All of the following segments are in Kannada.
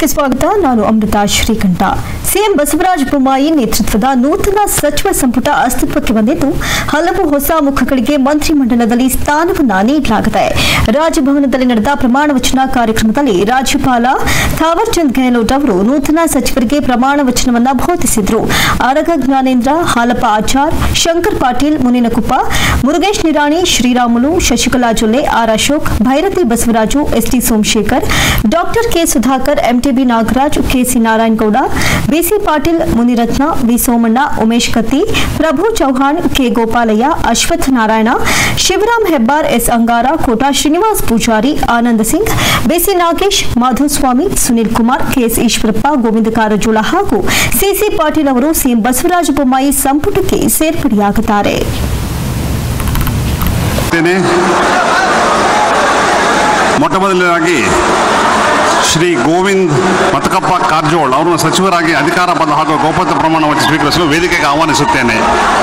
ನ್ಯೂಸ್ಗೆ ಸ್ವಾಗತ ನಾನು ಅಮೃತ ಶ್ರೀಕಂಠ ಸಿಎಂ ಬಸವರಾಜ ಬೊಮ್ಮಾಯಿ ನೇತೃತ್ವದ ನೂತನ ಸಚಿವ ಸಂಪುಟ ಅಸ್ತಿತ್ವಕ್ಕೆ ಬಂದಿದ್ದು ಹಲವು ಹೊಸ ಮುಖಗಳಿಗೆ ಮಂತ್ರಿಮಂಡಲದಲ್ಲಿ ಸ್ಥಾನವನ್ನ ನೀಡಲಾಗಿದೆ ರಾಜಭವನದಲ್ಲಿ ನಡೆದ ಪ್ರಮಾಣ ವಚನ ಕಾರ್ಯಕ್ರಮದಲ್ಲಿ ರಾಜ್ಯಪಾಲ ಥಾವರ್ ಚಂದ್ ಗೆಹ್ಲೋಟ್ ಅವರು ನೂತನ ಸಚಿವರಿಗೆ ಪ್ರಮಾಣ ವಚನವನ್ನ ಬೋಧಿಸಿದ್ರು Araga Jnanendra Halappa Achar Shankar Patil Munenakoppa Murugesh Nirani Sriramulu Shashikala Jolle R Ashok Byrathi Basavaraju ST Somashekar doctor K Sudhakar MTB Nagaraj KC Narayanagowda BC Patil Munirathna V Somanna Umesh Katti Prabhu Chauhan K Gopalaiah Ashwath Narayan Shivaram Hebbar S Angara Kota Srinivas Poojary Anand Singh BC Nagesh Madhuswamy Sunil Kumar KS Eshwarappa Govind Karjol ಹಾಗೂ ಸಿಸಿ ಪಾಟೀಲ್ ಅವರು ಸಿಎಂ ಬಸವರಾಜ ಬೊಮ್ಮಾಯಿ ಸಂಪುಟಕ್ಕೆ ಸೇರ್ಪಡೆಯಾಗುತ್ತಾರೆ ಇದ್ದೇನೆ ಮೊಟ್ಟ ಮೊದಲನೇದಾಗಿ ಶ್ರೀ ಗೋವಿಂದ್ ಮತಕಪ್ಪ ಕಾರಜೋಳ್ ಅವರನ್ನು ಸಚಿವರಾಗಿ ಅಧಿಕಾರ ಪದ ಹಾಗೂ ಗೌಪ್ಯತೆ ಪ್ರಮಾಣ ವಚನ ಸ್ವೀಕರಿಸಲು ವೇದಿಕೆಗೆ ಆಹ್ವಾನಿಸುತ್ತೇನೆ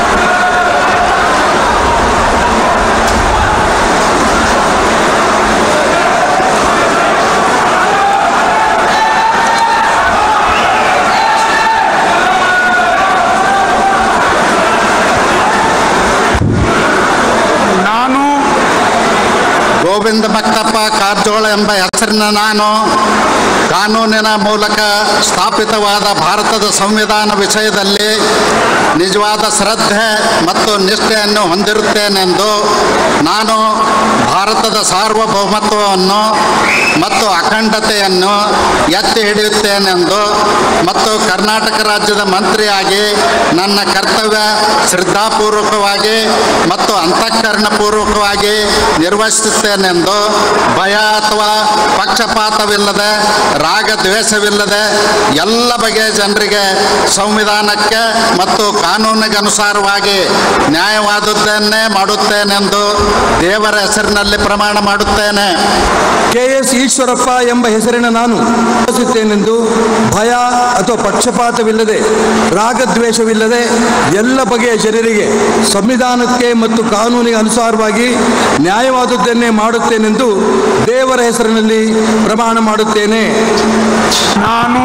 ನಾನು ಗೋವಿಂದ ಭಕ್ತಪ್ಪ ಕಾರಜೋಳ ಎಂಬ ಹೆಸರಿನ ನಾನು ಕಾನೂನಿನ ಮೂಲಕ ಸ್ಥಾಪಿತವಾದ ಭಾರತದ ಸಂವಿಧಾನ ವಿಷಯದಲ್ಲಿ ನಿಜವಾದ ಶ್ರದ್ಧೆ ಮತ್ತು ನಿಷ್ಠೆಯನ್ನು ಹೊಂದಿರುತ್ತೇನೆಂದು ನಾನು ಭಾರತದ ಸಾರ್ವಭೌಮತ್ವವನ್ನು ಮತ್ತು ಅಖಂಡತೆಯನ್ನು ಎತ್ತಿ ಹಿಡಿಯುತ್ತೇನೆಂದು ಮತ್ತು ಕರ್ನಾಟಕ ರಾಜ್ಯದ ಮಂತ್ರಿಯಾಗಿ ನನ್ನ ಕರ್ತವ್ಯ ಶ್ರದ್ಧಾಪೂರ್ವಕವಾಗಿ ಮತ್ತು ಅಂತಃಕರಣಪೂರ್ವಕವಾಗಿ ನಿರ್ವಹಿಸುತ್ತೇನೆಂದು ಭಯ ಅಥವಾ ಪಕ್ಷಪಾತವಿಲ್ಲದೆ ರಾಗ ದ್ವೇಷವಿಲ್ಲದೆ ಎಲ್ಲ ಬಗೆಯ ಜನರಿಗೆ ಸಂವಿಧಾನಕ್ಕೆ ಮತ್ತು ಕಾನೂನಿಗೆ ಅನುಸಾರವಾಗಿ ನ್ಯಾಯವಾದದ್ದನ್ನೇ ಮಾಡುತ್ತೇನೆಂದು ದೇವರ ಹೆಸರಿನಲ್ಲಿ ಪ್ರಮಾಣ ಮಾಡುತ್ತೇನೆ ಕೆ ಎಸ್ ಈಶ್ವರಪ್ಪ ಎಂಬ ಹೆಸರಿನ ನಾನು ಭಾವಿಸುತ್ತೇನೆಂದು ಭಯ ಅಥವಾ ಪಕ್ಷಪಾತವಿಲ್ಲದೆ ರಾಗದ್ವೇಷವಿಲ್ಲದೆ ಎಲ್ಲ ಬಗೆಯ ಜನರಿಗೆ ಸಂವಿಧಾನಕ್ಕೆ ಮತ್ತು ಕಾನೂನಿಗೆ ಅನುಸಾರವಾಗಿ ನ್ಯಾಯವಾದದ್ದನ್ನೇ ಮಾಡುತ್ತೇನೆಂದು ದೇವರ ಹೆಸರಿನಲ್ಲಿ ಪ್ರಮಾಣ ಮಾಡುತ್ತೇನೆ ನಾನು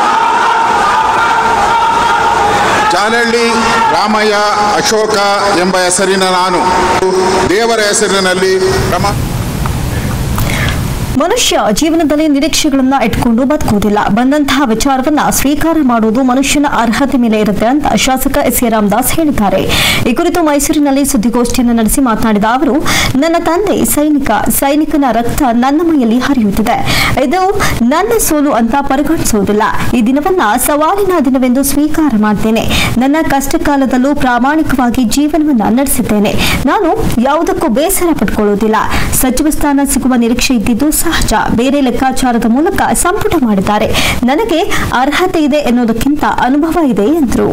ಜಾನಹಳ್ಳಿ ರಾಮಯ್ಯ ಅಶೋಕ ಎಂಬ ಹೆಸರಿನ ನಾನು ದೇವರ ಹೆಸರಿನಲ್ಲಿ ಪ್ರಮಾ ಮನುಷ್ಯ ಜೀವನದಲ್ಲಿ ನಿರೀಕ್ಷೆಗಳನ್ನ ಇಟ್ಕೊಂಡು ಬದುಕುವುದಿಲ್ಲ ಬಂದಂತಹ ವಿಚಾರವನ್ನ ಸ್ವೀಕಾರ ಮಾಡುವುದು ಮನುಷ್ಯನ ಅರ್ಹತೆ ಮೇಲೆ ಇರುತ್ತೆ ಅಂತ ಶಾಸಕ ಎಸ್ ಎ ರಾಮದಾಸ್ ಹೇಳಿದ್ದಾರೆ ಈ ಕುರಿತು ಮೈಸೂರಿನಲ್ಲಿ ಸುದ್ದಿಗೋಷ್ಠಿಯನ್ನು ನಡೆಸಿ ಮಾತನಾಡಿದ ಅವರು ನನ್ನ ತಂದೆ ಸೈನಿಕ ಸೈನಿಕನ ರಕ್ತ ನನ್ನ ಮೈಯಲ್ಲಿ ಹರಿಯುತ್ತಿದೆ ಇದು ನನ್ನ ಸೋಲು ಅಂತ ಪರಿಗಣಿಸುವುದಿಲ್ಲ ಈ ದಿನವನ್ನ ಸವಾಲಿನ ದಿನವೆಂದು ಸ್ವೀಕಾರ ಮಾಡ್ತೇನೆ ನನ್ನ ಕಷ್ಟ ಕಾಲದಲ್ಲೂ ಪ್ರಾಮಾಣಿಕವಾಗಿ ಜೀವನವನ್ನ ನಡೆಸಿದ್ದೇನೆ ನಾನು ಯಾವುದಕ್ಕೂ ಬೇಸರ ಪಟ್ಕೊಳ್ಳುವುದಿಲ್ಲ ಸಚಿವ ಸ್ಥಾನ ಸಿಗುವ ನಿರೀಕ್ಷೆ ಇದ್ದಿದ್ದು ಸಹಜ ಬೇರೆ ಲೆಕ್ಕಾಚಾರದ ಮೂಲಕ ಸಂಪುಟ ಮಾಡಿದ್ದಾರೆ ನನಗೆ ಅರ್ಹತೆ ಇದೆ ಎನ್ನುವುದಕ್ಕಿಂತ ಅನುಭವ ಇದೆ ಎಂದರು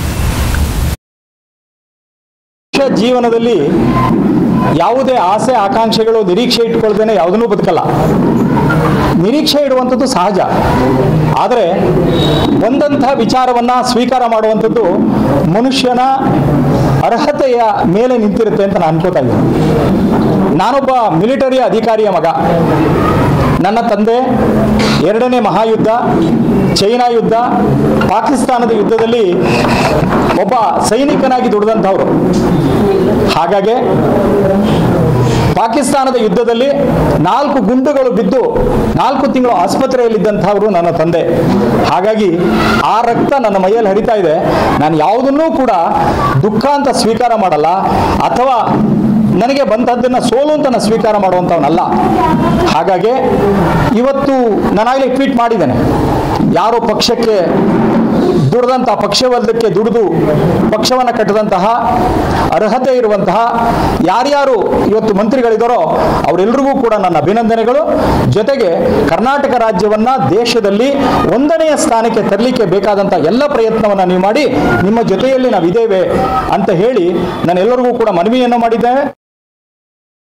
ಮನುಷ್ಯ ಜೀವನದಲ್ಲಿ ಯಾವುದೇ ಆಸೆ ಆಕಾಂಕ್ಷೆಗಳು ನಿರೀಕ್ಷೆ ಇಟ್ಕೊಳ್ದೇನೆ ಯಾವುದನ್ನೂ ಬದುಕಲ್ಲ ನಿರೀಕ್ಷೆ ಇಡುವಂಥದ್ದು ಸಹಜ ಆದರೆ ಬಂದಂಥ ವಿಚಾರವನ್ನು ಸ್ವೀಕಾರ ಮಾಡುವಂಥದ್ದು ಮನುಷ್ಯನ ಅರ್ಹತೆಯ ಮೇಲೆ ನಿಂತಿರುತ್ತೆ ಅಂತ ನಾನು ಅನ್ಕೋತಾ ಇದ್ದೀನಿ ನಾನೊಬ್ಬ ಮಿಲಿಟರಿ ಅಧಿಕಾರಿಯ ಮಗ ನನ್ನ ತಂದೆ ಎರಡನೇ ಮಹಾಯುದ್ಧ ಚೈನಾ ಯುದ್ಧ ಪಾಕಿಸ್ತಾನದ ಯುದ್ಧದಲ್ಲಿ ಒಬ್ಬ ಸೈನಿಕನಾಗಿ ದುಡಿದಂಥವ್ರು ಹಾಗಾಗಿ ಪಾಕಿಸ್ತಾನದ ಯುದ್ಧದಲ್ಲಿ ನಾಲ್ಕು ಗುಂಡುಗಳು ಬಿದ್ದು ನಾಲ್ಕು ತಿಂಗಳು ಆಸ್ಪತ್ರೆಯಲ್ಲಿದ್ದಂಥವರು ನನ್ನ ತಂದೆ ಹಾಗಾಗಿ ಆ ರಕ್ತ ನನ್ನ ಮೈಯಲ್ಲಿ ಹರಿತಾ ಇದೆ ನಾನು ಯಾವುದನ್ನೂ ಕೂಡ ದುಃಖ ಅಂತ ಸ್ವೀಕಾರ ಮಾಡಲ್ಲ ಅಥವಾ ನನಗೆ ಬಂದದ್ದನ್ನು ಸೋಲು ಅಂತ ನಾನು ಸ್ವೀಕಾರ ಮಾಡುವಂಥವನಲ್ಲ ಹಾಗಾಗಿ ಇವತ್ತು ನಾನಾಗಲೇ ಟ್ವೀಟ್ ಮಾಡಿದ್ದೇನೆ ಯಾರೋ ಪಕ್ಷಕ್ಕೆ ದುಡಿದಂತಹ ಪಕ್ಷವರ್ಗಕ್ಕೆ ದುಡಿದು ಪಕ್ಷವನ್ನು ಕಟ್ಟಿದಂತಹ ಅರ್ಹತೆ ಇರುವಂತಹ ಯಾರ್ಯಾರು ಇವತ್ತು ಮಂತ್ರಿಗಳಿದ್ದಾರೋ ಅವರೆಲ್ಲರಿಗೂ ಕೂಡ ನನ್ನ ಅಭಿನಂದನೆಗಳು ಜೊತೆಗೆ ಕರ್ನಾಟಕ ರಾಜ್ಯವನ್ನ ದೇಶದಲ್ಲಿ ಒಂದನೆಯ ಸ್ಥಾನಕ್ಕೆ ತರಲಿಕ್ಕೆ ಬೇಕಾದಂಥ ಎಲ್ಲ ಪ್ರಯತ್ನವನ್ನು ನೀವು ಮಾಡಿ ನಿಮ್ಮ ಜೊತೆಯಲ್ಲಿ ನಾವಿದ್ದೇವೆ ಅಂತ ಹೇಳಿ ನಾನು ಎಲ್ಲರಿಗೂ ಕೂಡ ಮನವಿಯನ್ನು ಮಾಡಿದ್ದೇನೆ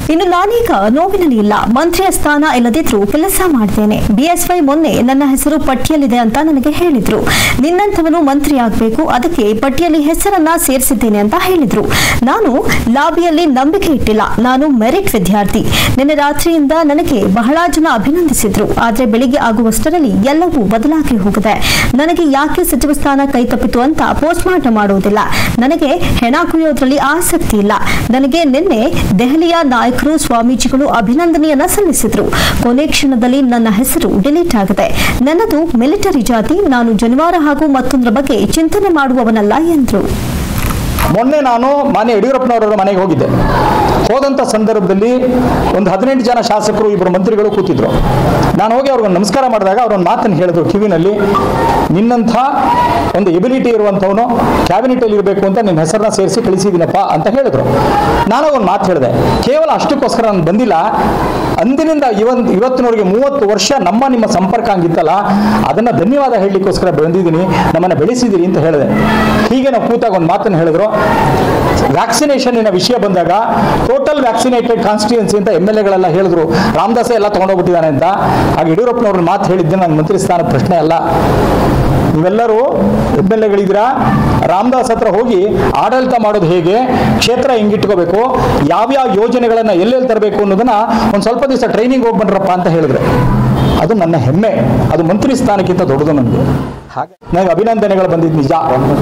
ಇನ್ನು ನಾನೀಗ ನೋವಿನಲ್ಲಿ ಇಲ್ಲ ಮಂತ್ರಿಯ ಸ್ಥಾನ ಇಲ್ಲದಿದ್ರೂ ಕೆಲಸ ಮಾಡ್ತೇನೆ ಬಿಎಸ್ವೈ ಮೊನ್ನೆ ನನ್ನ ಹೆಸರು ಪಟ್ಟಿಯಲ್ಲಿದೆ ಅಂತ ನನಗೆ ಹೇಳಿದ್ರು ನಿನ್ನಂಥವನು ಮಂತ್ರಿ ಆಗಬೇಕು ಅದಕ್ಕೆ ಪಟ್ಟಿಯಲ್ಲಿ ಹೆಸರನ್ನ ಸೇರಿಸಿದ್ದೇನೆ ಅಂತ ಹೇಳಿದ್ರು ನಾನು ಲಾಬಿಯಲ್ಲಿ ನಂಬಿಕೆ ಇಟ್ಟಿಲ್ಲ ನಾನು ಮೆರಿಟ್ ವಿದ್ಯಾರ್ಥಿ ನಿನ್ನೆ ರಾತ್ರಿಯಿಂದ ನನಗೆ ಬಹಳ ಜನ ಅಭಿನಂದಿಸಿದ್ರು ಆದ್ರೆ ಬೆಳಿಗ್ಗೆ ಆಗುವಷ್ಟರಲ್ಲಿ ಎಲ್ಲವೂ ಬದಲಾಗಿ ಹೋಗಿದೆ ನನಗೆ ಯಾಕೆ ಸಚಿವ ಸ್ಥಾನ ಕೈ ತಪ್ಪಿತು ಅಂತ ಪೋಸ್ಟ್ ಮಾರ್ಟಮ್ ಮಾಡುವುದಿಲ್ಲ ನನಗೆ ಹೆಣ ಕುಯ್ಯೋದ್ರಲ್ಲಿ ಆಸಕ್ತಿ ಇಲ್ಲ ನನಗೆ ನಿನ್ನೆ ದೆಹಲಿಯ ನಾಯಕರು ಸ್ವಾಮೀಜಿಗಳು ಅಭಿನಂದನೆಯನ್ನ ಸಲ್ಲಿಸಿದ್ರು ಕೊನೆ ಕ್ಷಣದಲ್ಲಿ ನನ್ನ ಹೆಸರು ಡಿಲೀಟ್ ಆಗಿದೆ ನನ್ನದು ಮಿಲಿಟರಿ ಜಾತಿ ನಾನು ಜನಿವಾರ ಹಾಗೂ ಮತ್ತೊಂದರ ಬಗ್ಗೆ ಚಿಂತನೆ ಮಾಡುವವನಲ್ಲ ಎಂದರು ಮೊನ್ನೆ ನಾನು ಮಾನ್ಯ ಯಡಿಯೂರಪ್ಪನವರ ಮನೆಗೆ ಹೋಗಿದ್ದೆ ಹೋದಂಥ ಸಂದರ್ಭದಲ್ಲಿ ಒಂದು ಹದಿನೆಂಟು ಜನ ಶಾಸಕರು ಇಬ್ಬರು ಮಂತ್ರಿಗಳು ಕೂತಿದ್ರು ನಾನು ಹೋಗಿ ಅವ್ರಿಗೆ ನಮಸ್ಕಾರ ಮಾಡಿದಾಗ ಅವ್ರೊಂದು ಮಾತನ್ನು ಹೇಳಿದ್ರು ಕಿವಿನಲ್ಲಿ ನಿನ್ನಂಥ ಒಂದು ಎಬಿಲಿಟಿ ಇರುವಂಥವನು ಕ್ಯಾಬಿನೆಟಲ್ಲಿ ಇರಬೇಕು ಅಂತ ನಿನ್ನ ಹೆಸರನ್ನ ಸೇರಿಸಿ ಕಳಿಸಿದ್ದೀನಪ್ಪ ಅಂತ ಹೇಳಿದ್ರು ನಾನು ಒಂದು ಮಾತು ಹೇಳಿದೆ ಕೇವಲ ಅಷ್ಟಕ್ಕೋಸ್ಕರ ನಾನು ಬಂದಿಲ್ಲ ಅಂದಿನಿಂದ ಇವನ್ ಇವತ್ತಿನವರೆಗೆ ಮೂವತ್ತು ವರ್ಷ ನಮ್ಮ ನಿಮ್ಮ ಸಂಪರ್ಕ ಹಂಗಿತ್ತಲ್ಲ ಅದನ್ನು ಧನ್ಯವಾದ ಹೇಳಲಿಕ್ಕೋಸ್ಕರ ಬಂದಿದ್ದೀನಿ ನಮ್ಮನ್ನು ಬೆಳೆಸಿದ್ದೀರಿ ಅಂತ ಹೇಳಿದೆ ಹೀಗೆ ನಾವು ಕೂತಾಗ ಒಂದು ಮಾತನ್ನು ಹೇಳಿದ್ರು ವ್ಯಾಕ್ಸಿನೇಷನ್ನಿನ ವಿಷಯ ಬಂದಾಗ ಟೋಟಲ್ ವ್ಯಾಕ್ಸಿನೇಟೆಡ್ ಕಾನ್ಸ್ಟಿಟ್ಯೂನ್ಸಿ ಅಂತ ಎಮ್ ಎಲ್ ಎಗಳೆಲ್ಲ ಹೇಳಿದ್ರು ರಾಮದಾಸ ಎಲ್ಲ ತೊಗೊಂಡೋಗ್ಬಿಟ್ಟಿದ್ದಾನೆ ಅಂತ ಹಾಗೆ ಯಡಿಯೂರಪ್ಪನವ್ರ ಮಾತು ಹೇಳಿದ್ದೆ ನನ್ನ ಮಂತ್ರಿ ಸ್ಥಾನ ಪ್ರಶ್ನೆ ಅಲ್ಲ ನೀವೆಲ್ಲರೂ ಎಮ್ ಎಲ್ ಎಗಳಿದ್ದೀರಾ ರಾಮದಾಸ್ ಹತ್ರ ಹೋಗಿ ಆಡಳಿತ ಮಾಡೋದು ಹೇಗೆ ಕ್ಷೇತ್ರ ಹೆಂಗಿಟ್ಕೋಬೇಕು ಯಾವ್ಯಾವ ಯೋಜನೆಗಳನ್ನು ಎಲ್ಲೆಲ್ಲಿ ತರಬೇಕು ಅನ್ನೋದನ್ನ ಒಂದು ಸ್ವಲ್ಪ ದಿವಸ ಟ್ರೈನಿಂಗ್ ಹೋಗಿ ಬಂದ್ರಪ್ಪ ಅಂತ ಹೇಳಿದ್ರೆ ಅದು ನನ್ನ ಹೆಮ್ಮೆ ಅದು ಮಂತ್ರಿ ಸ್ಥಾನಕ್ಕಿಂತ ದೊಡ್ಡದು ನನಗೆ ಹಾಗೆ ನನಗೆ ಅಭಿನಂದನೆಗಳು ಬಂದಿದ್ದು ನಿಜ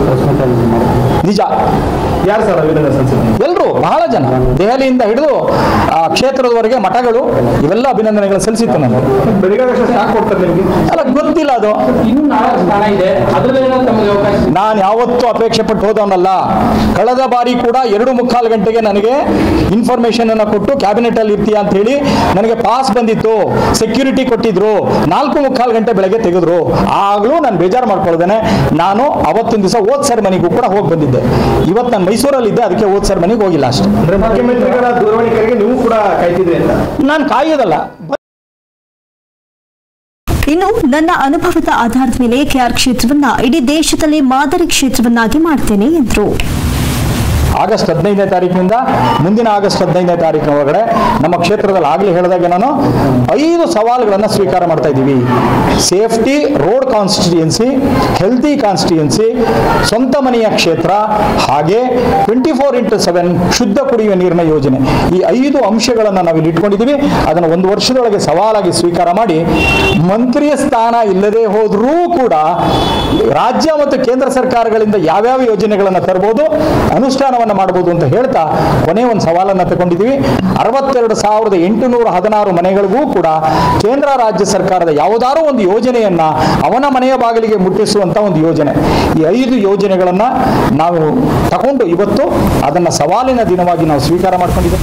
ನಿಜ ಯಾರು ಸರ್ ಅಭಿನಂದನೆ ಎಲ್ಲರೂ ಬಹಳ ಜನ ದೆಹಲಿಯಿಂದ ಹಿಡಿದು ಆ ಕ್ಷೇತ್ರದವರೆಗೆ ಮಠಗಳು ಇವೆಲ್ಲ ಅಭಿನಂದನೆಗಳು ಸಲ್ಲಿಸಿತ್ತು ನಾನು ಅಲ್ಲ ಗೊತ್ತಿಲ್ಲ ಅದು ಇನ್ನು ನಾಲ್ಕು ಸ್ಥಾನ ಇದೆ ಅದ್ರಲ್ಲೇನೋ ತಮಗೆ ಅವಕಾಶ ನಾನು ಯಾವತ್ತೂ ಅಪೇಕ್ಷೆ ಪಟ್ಟು ಹೋದವನಲ್ಲ ಕಳೆದ ಬಾರಿ ಕೂಡ ಎರಡು ಮುಕ್ಕಾಲು ಗಂಟೆಗೆ ನನಗೆ ಇನ್ಫಾರ್ಮೇಶನ್ ಅನ್ನ ಕೊಟ್ಟು ಕ್ಯಾಬಿನೆಟ್ ಅಲ್ಲಿ ಇರ್ತೀಯ ಅಂತ ಹೇಳಿ ನನಗೆ ಪಾಸ್ ಬಂದಿತ್ತು ಸೆಕ್ಯೂರಿಟಿ ಕೊಟ್ಟಿದ್ರು ನಾಲ್ಕು ಮುಕ್ಕಾಲು ಗಂಟೆ ಬೆಳಗ್ಗೆ ತೆಗೆದ್ರು ಆಗ್ಲೂ ನಾನು ಬೇಜಾರು ಮಾಡ್ಕೊಳ್ದೇನೆ ನಾನು ಅವತ್ತಿನ ದಿವಸ ಓದ್ ಸರ್ ಮನೆಗೂ ಕೂಡ ಹೋಗಿ ಬಂದಿದ್ದೆ ಇವತ್ತು ನಾನು ಮೈಸೂರಲ್ಲಿದ್ದೆ ಅದಕ್ಕೆ ಓದ್ ಸರ್ ಮನೆಗೆ ಹೋಗಿಲ್ಲ ಅಷ್ಟೇ ಮುಖ್ಯಮಂತ್ರಿಗಳ ದೂರವಾಣಿ ಕರೆಗೆ ನೀವು ಕೂಡ ಕಾಯ್ತಿದ್ರಿ ಅಂತ ನಾನು ಕಾಯೋದಲ್ಲ ಇನ್ನು ನನ್ನ ಅನುಭವದ ಆಧಾರದ ಮೇಲೆ ಕೆಆರ್ ಕ್ಷೇತ್ರವನ್ನ ಇಡೀ ದೇಶದಲ್ಲಿ ಮಾದರಿ ಕ್ಷೇತ್ರವನ್ನಾಗಿ ಮಾಡ್ತೇನೆ ಎಂದರು ಆಗಸ್ಟ್ ಹದಿನೈದನೇ ತಾರೀಕಿನಿಂದ ಮುಂದಿನ ಆಗಸ್ಟ್ ಹದಿನೈದನೇ ತಾರೀಕಿನ ಒಳಗಡೆ ನಮ್ಮ ಕ್ಷೇತ್ರದಲ್ಲಿ ಆಗಲೇ ಹೇಳಿದಾಗೆ ನಾನು ಐದು ಸವಾಲುಗಳನ್ನು ಸ್ವೀಕಾರ ಮಾಡ್ತಾ ಇದ್ದೀವಿ safety road constituency healthy constituency ಸ್ವಂತ ಮನೆಯ ಕ್ಷೇತ್ರ ಹಾಗೆ ಟ್ವೆಂಟಿ ಫೋರ್ ಇಂಟು ಸೆವೆನ್ ಶುದ್ಧ ಕುಡಿಯುವ ನೀರಿನ ಯೋಜನೆ ಈ ಐದು ಅಂಶಗಳನ್ನು ನಾವು ಇಲ್ಲಿ ಇಟ್ಕೊಂಡಿದ್ದೀವಿ ಅದನ್ನು ಒಂದು ವರ್ಷದೊಳಗೆ ಸವಾಲಾಗಿ ಸ್ವೀಕಾರ ಮಾಡಿ ಮಂತ್ರಿಯ ಸ್ಥಾನ ಇಲ್ಲದೆ ಹೋದರೂ ಕೂಡ ರಾಜ್ಯ ಮತ್ತು ಕೇಂದ್ರ ಸರ್ಕಾರಗಳಿಂದ ಯಾವ್ಯಾವ ಯೋಜನೆಗಳನ್ನು ತರಬಹುದು ಅನುಷ್ಠಾನವನ್ನು ಮಾಡಬಹುದು ಅಂತ ಹೇಳ್ತಾ ಕೊನೆ ಒಂದು ಸವಾಲನ್ನು ತಗೊಂಡಿದ್ದೀವಿ ಅರವತ್ತೆರಡು ಸಾವಿರದ ಎಂಟುನೂರ ಹದಿನಾರು ಮನೆಗಳಿಗೂ ಕೂಡ ಕೇಂದ್ರ ರಾಜ್ಯ ಸರ್ಕಾರದ ಯಾವುದಾದ್ರೂ ಒಂದು ಯೋಜನೆಯನ್ನ ಅವನ ಮನೆಯ ಬಾಗಿಲಿಗೆ ಮುಟ್ಟಿಸುವಂತ ಒಂದು ಯೋಜನೆ ಈ ಐದು ಯೋಜನೆಗಳನ್ನ ನಾವು ತಗೊಂಡು ಇವತ್ತು ಅದನ್ನ ಸವಾಲಿನ ದಿನವಾಗಿ ನಾವು ಸ್ವೀಕಾರ ಮಾಡ್ಕೊಂಡಿದ್ದೇವೆ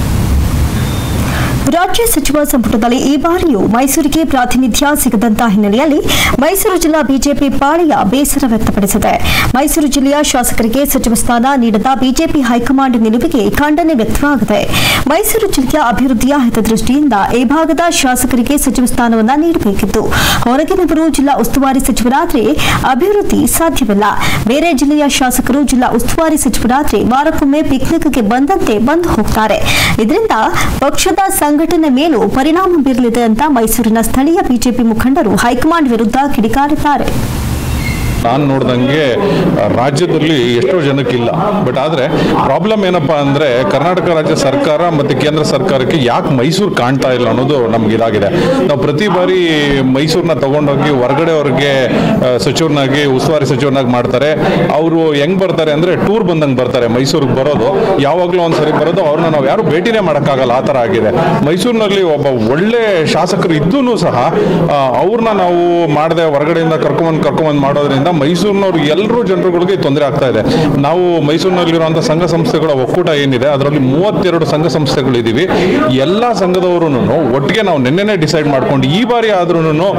ರಾಜ್ಯ ಸಚಿವ ಸಂಪುಟದಲ್ಲಿ ಈ ಬಾರಿಯೂ ಮೈಸೂರಿಗೆ ಪ್ರಾತಿನಿಧ್ಯ ಸಿಗದಂತ ಹಿನ್ನೆಲೆಯಲ್ಲಿ ಮೈಸೂರು ಜಿಲ್ಲಾ ಬಿಜೆಪಿ ಪಾಳೆಯ ಬೇಸರ ವ್ಯಕ್ತಪಡಿಸಿದೆ ಮೈಸೂರು ಜಿಲ್ಲೆಯ ಶಾಸಕರಿಗೆ ಸಚಿವ ಸ್ಥಾನ ನೀಡದ ಬಿಜೆಪಿ ಹೈಕಮಾಂಡ್ ನಿಲುವಿಗೆ ಖಂಡನೆ ವ್ಯಕ್ತವಾಗಿದೆ ಮೈಸೂರು ಜಿಲ್ಲೆಯ ಅಭಿವೃದ್ಧಿಯ ಹಿತದೃಷ್ಟಿಯಿಂದ ಈ ಭಾಗದ ಶಾಸಕರಿಗೆ ಸಚಿವ ಸ್ಥಾನವನ್ನ ನೀಡಬೇಕಿತ್ತು ಹೊರಗಿನವರು ಜಿಲ್ಲಾ ಉಸ್ತುವಾರಿ ಸಚಿವರಾದ್ರೆ ಅಭಿವೃದ್ಧಿ ಸಾಧ್ಯವಿಲ್ಲ ಬೇರೆ ಜಿಲ್ಲೆಯ ಶಾಸಕರು ಜಿಲ್ಲಾ ಉಸ್ತುವಾರಿ ಸಚಿವರಾದ್ರೆ ವಾರಕ್ಕೊಮ್ಮೆ ಪಿಕ್ನಿಕ್ಗೆ ಬಂದಂತೆ ಬಂದು ಹೋಗ್ತಾರೆ ಇದರಿಂದ ಪಕ್ಷದ ಸಂಘಟನೆ ಮೇಲೂ ಪರಿಣಾಮ ಬೀರಲಿದೆ ಅಂತ ಮೈಸೂರಿನ ಸ್ಥಳೀಯ ಬಿಜೆಪಿ ಮುಖಂಡರು ಹೈಕಮಾಂಡ್ ವಿರುದ್ಧ ಕಿಡಿಕಾರಿದ್ದಾರೆ ನಾನು ನೋಡ್ದಂಗೆ ರಾಜ್ಯದಲ್ಲಿ ಎಷ್ಟೋ ಜನಕ್ಕಿಲ್ಲ ಬಟ್ ಆದರೆ ಪ್ರಾಬ್ಲಮ್ ಏನಪ್ಪ ಅಂದರೆ ಕರ್ನಾಟಕ ರಾಜ್ಯ ಸರ್ಕಾರ ಮತ್ತು ಕೇಂದ್ರ ಸರ್ಕಾರಕ್ಕೆ ಯಾಕೆ ಮೈಸೂರು ಕಾಣ್ತಾ ಇಲ್ಲ ಅನ್ನೋದು ನಮ್ಗೆ ಇದಾಗಿದೆ ನಾವು ಪ್ರತಿ ಬಾರಿ ಮೈಸೂರನ್ನ ತಗೊಂಡೋಗಿ ಹೊರಗಡೆಯವ್ರಿಗೆ ಸಚಿವರನ್ನಾಗಿ ಉಸ್ತುವಾರಿ ಸಚಿವರನ್ನಾಗಿ ಮಾಡ್ತಾರೆ ಅವರು ಹೆಂಗ್ ಬರ್ತಾರೆ ಅಂದರೆ ಟೂರ್ ಬಂದಂಗೆ ಬರ್ತಾರೆ ಮೈಸೂರಿಗೆ ಬರೋದು ಯಾವಾಗಲೂ ಒಂದ್ಸರಿ ಬರೋದು ಅವ್ರನ್ನ ನಾವು ಯಾರು ಭೇಟಿನೇ ಮಾಡೋಕ್ಕಾಗಲ್ಲ ಆ ಥರ ಆಗಿದೆ ಮೈಸೂರಿನಲ್ಲಿ ಒಬ್ಬ ಒಳ್ಳೆ ಶಾಸಕರು ಇದ್ದೂ ಸಹ ಆ, ಅವ್ರನ್ನ ನಾವು ಮಾಡದೆ ಹೊರಗಡೆಯಿಂದ ಕರ್ಕೊಂಬಂದು ಕರ್ಕೊಂಬಂದು ಮಾಡೋದ್ರಿಂದ ಮೈಸೂರಿನವ್ರು ಎಲ್ಲರೂ ಜನರುಗಳಿಗೆ ತೊಂದರೆ ಆಗ್ತಾ ಇದೆ ನಾವು ಮೈಸೂರಿನಲ್ಲಿರುವಂಥ ಸಂಘ ಸಂಸ್ಥೆಗಳ ಒಕ್ಕೂಟ ಏನಿದೆ ಅದರಲ್ಲಿ ಮೂವತ್ತೆರಡು ಸಂಘ ಸಂಸ್ಥೆಗಳಿದ್ದೀವಿ ಎಲ್ಲ ಸಂಘದವರು ಒಟ್ಟಿಗೆ ನಾವು ನಿನ್ನೆನೆ ಡಿಸೈಡ್ ಮಾಡ್ಕೊಂಡು ಈ ಬಾರಿ ಆದ್ರೂ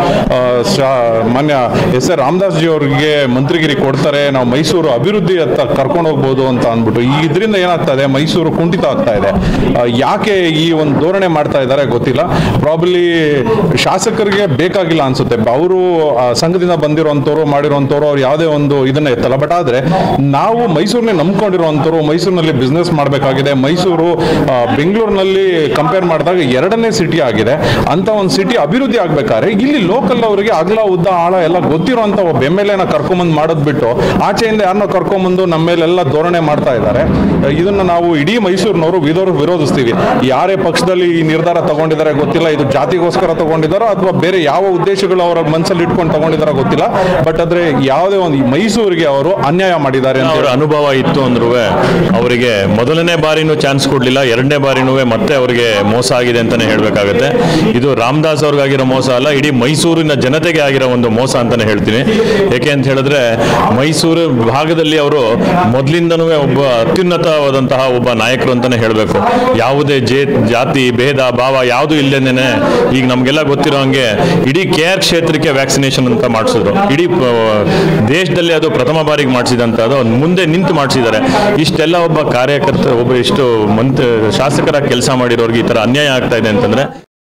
ಮಾನ್ಯ ಎಸ್ ಆರ್ ರಾಮದಾಸ್ ಜಿ ಅವರಿಗೆ ಮಂತ್ರಿಗಿರಿ ಕೊಡ್ತಾರೆ ನಾವು ಮೈಸೂರು ಅಭಿವೃದ್ಧಿ ಹತ್ತ ಕರ್ಕೊಂಡು ಹೋಗ್ಬೋದು ಅಂತ ಅಂದ್ಬಿಟ್ಟು ಈ ಇದರಿಂದ ಏನಾಗ್ತಾ ಇದೆ ಮೈಸೂರು ಕುಂಠಿತ ಆಗ್ತಾ ಇದೆ ಆ, ಯಾಕೆ ಈ ಒಂದು ಧೋರಣೆ ಮಾಡ್ತಾ ಇದ್ದಾರೆ ಗೊತ್ತಿಲ್ಲ ಪ್ರಾಬಲಿ ಶಾಸಕರಿಗೆ ಬೇಕಾಗಿಲ್ಲ ಅನ್ಸುತ್ತೆ ಅವರು ಸಂಘದಿಂದ ಬಂದಿರುವಂಥವ್ರು ಮಾಡಿರುವಂಥವ್ರು ಅವರು ಅವ್ರು ಯಾವುದೇ ಒಂದು ಇದನ್ನ ಎತ್ತಲ್ಲ ಬಟ್ ಆದ್ರೆ ನಾವು ಮೈಸೂರಿನ ನಂಬ್ಕೊಂಡಿರುವಂತವ್ರು ಮೈಸೂರಿನಲ್ಲಿ ಬಿಸ್ನೆಸ್ ಮಾಡಬೇಕಾಗಿದೆ ಮೈಸೂರು ಆ, ಬೆಂಗಳೂರಿನಲ್ಲಿ ಕಂಪೇರ್ ಮಾಡಿದಾಗ ಎರಡನೇ ಸಿಟಿ ಆಗಿದೆ ಅಂತ ಒಂದು ಸಿಟಿ ಅಭಿವೃದ್ಧಿ ಆಗ್ಬೇಕಾದ್ರೆ ಇಲ್ಲಿ ಲೋಕಲ್ ಅವರಿಗೆ ಅಗಲ ಉದ್ದ ಆಳ ಎಲ್ಲ ಗೊತ್ತಿರುವಂತ ಒಬ್ಬ ಎಮ್ ಎಲ್ ಎನ ಕರ್ಕೊಂಬಂದು ಮಾಡೋದ್ ಬಿಟ್ಟು ಆಚೆಯಿಂದ ಯಾರನ್ನೋ ಕರ್ಕೊಂಬಂದು ನಮ್ಮ ಮೇಲೆಲ್ಲ ಧೋರಣೆ ಮಾಡ್ತಾ ಇದ್ದಾರೆ ಇದನ್ನ ನಾವು ಇಡೀ ಮೈಸೂರಿನವರು ವಿರೋಧ ವಿರೋಧಿಸ್ತೀವಿ ಯಾರೇ ಪಕ್ಷದಲ್ಲಿ ಈ ನಿರ್ಧಾರ ತಗೊಂಡಿದ್ದಾರೆ ಗೊತ್ತಿಲ್ಲ ಇದು ಜಾತಿಗೋಸ್ಕರ ತಗೊಂಡಿದ್ದಾರೋ ಅಥವಾ ಬೇರೆ ಯಾವ ಉದ್ದೇಶಗಳು ಅವರ ಮನಸ್ಸಲ್ಲಿ ಇಟ್ಕೊಂಡು ತಗೊಂಡಿದ್ದಾರೋ ಗೊತ್ತಿಲ್ಲ ಬಟ್ ಆದ್ರೆ ಯಾವುದೇ ಒಂದು ಈ ಮೈಸೂರಿಗೆ ಅವರು ಅನ್ಯಾಯ ಮಾಡಿದ್ದಾರೆ ಅಂತ ಅವರ ಅನುಭವ ಇತ್ತು ಅಂದ್ರೂ ಅವರಿಗೆ ಮೊದಲನೇ ಬಾರಿನೂ ಚಾನ್ಸ್ ಕೊಡ್ಲಿಲ್ಲ ಎರಡನೇ ಬಾರಿನೂ ಮತ್ತೆ ಅವರಿಗೆ ಮೋಸ ಆಗಿದೆ ಅಂತಾನೆ ಹೇಳ್ಬೇಕಾಗತ್ತೆ ಇದು ರಾಮದಾಸ್ ಅವ್ರಿಗಾಗಿರೋ ಮೋಸ ಅಲ್ಲ ಇಡೀ ಮೈಸೂರಿನ ಜನತೆಗೆ ಆಗಿರೋ ಒಂದು ಮೋಸ ಅಂತಾನೆ ಹೇಳ್ತೀನಿ ಯಾಕೆ ಅಂತ ಹೇಳಿದ್ರೆ ಮೈಸೂರು ಭಾಗದಲ್ಲಿ ಅವರು ಮೊದಲಿಂದನೂ ಒಬ್ಬ ಅತ್ಯುನ್ನತವಾದಂತಹ ಒಬ್ಬ ನಾಯಕರು ಅಂತಾನೆ ಹೇಳಬೇಕು ಯಾವುದೇ ಜೇ ಜಾತಿ ಭೇದ ಭಾವ ಯಾವುದು ಇಲ್ಲದೇನೆ ಈಗ ನಮಗೆಲ್ಲ ಗೊತ್ತಿರೋ ಹಂಗೆ ಇಡೀ ಕೆ ಆರ್ ಕ್ಷೇತ್ರಕ್ಕೆ ವ್ಯಾಕ್ಸಿನೇಷನ್ ಅಂತ ಮಾಡಿಸಿದ್ರು ಇಡೀ ಪ- ದೇಶದಲ್ಲಿ ಅದು ಪ್ರಥಮ ಬಾರಿಗೆ ಮಾಡಿಸಿದಂಥದ್ದು ಮುಂದೆ ನಿಂತು ಮಾಡಿಸಿದ್ದಾರೆ ಇಷ್ಟೆಲ್ಲ ಒಬ್ಬ ಕಾರ್ಯಕರ್ತ ಒಬ್ಬ ಇಷ್ಟು ಮಂತ್ ಶಾಸಕರಾಗಿ ಕೆಲಸ ಮಾಡಿರೋರಿಗೆ ಈ ಥರ ಅನ್ಯಾಯ ಆಗ್ತಾ ಇದೆ ಅಂತಂದ್ರೆ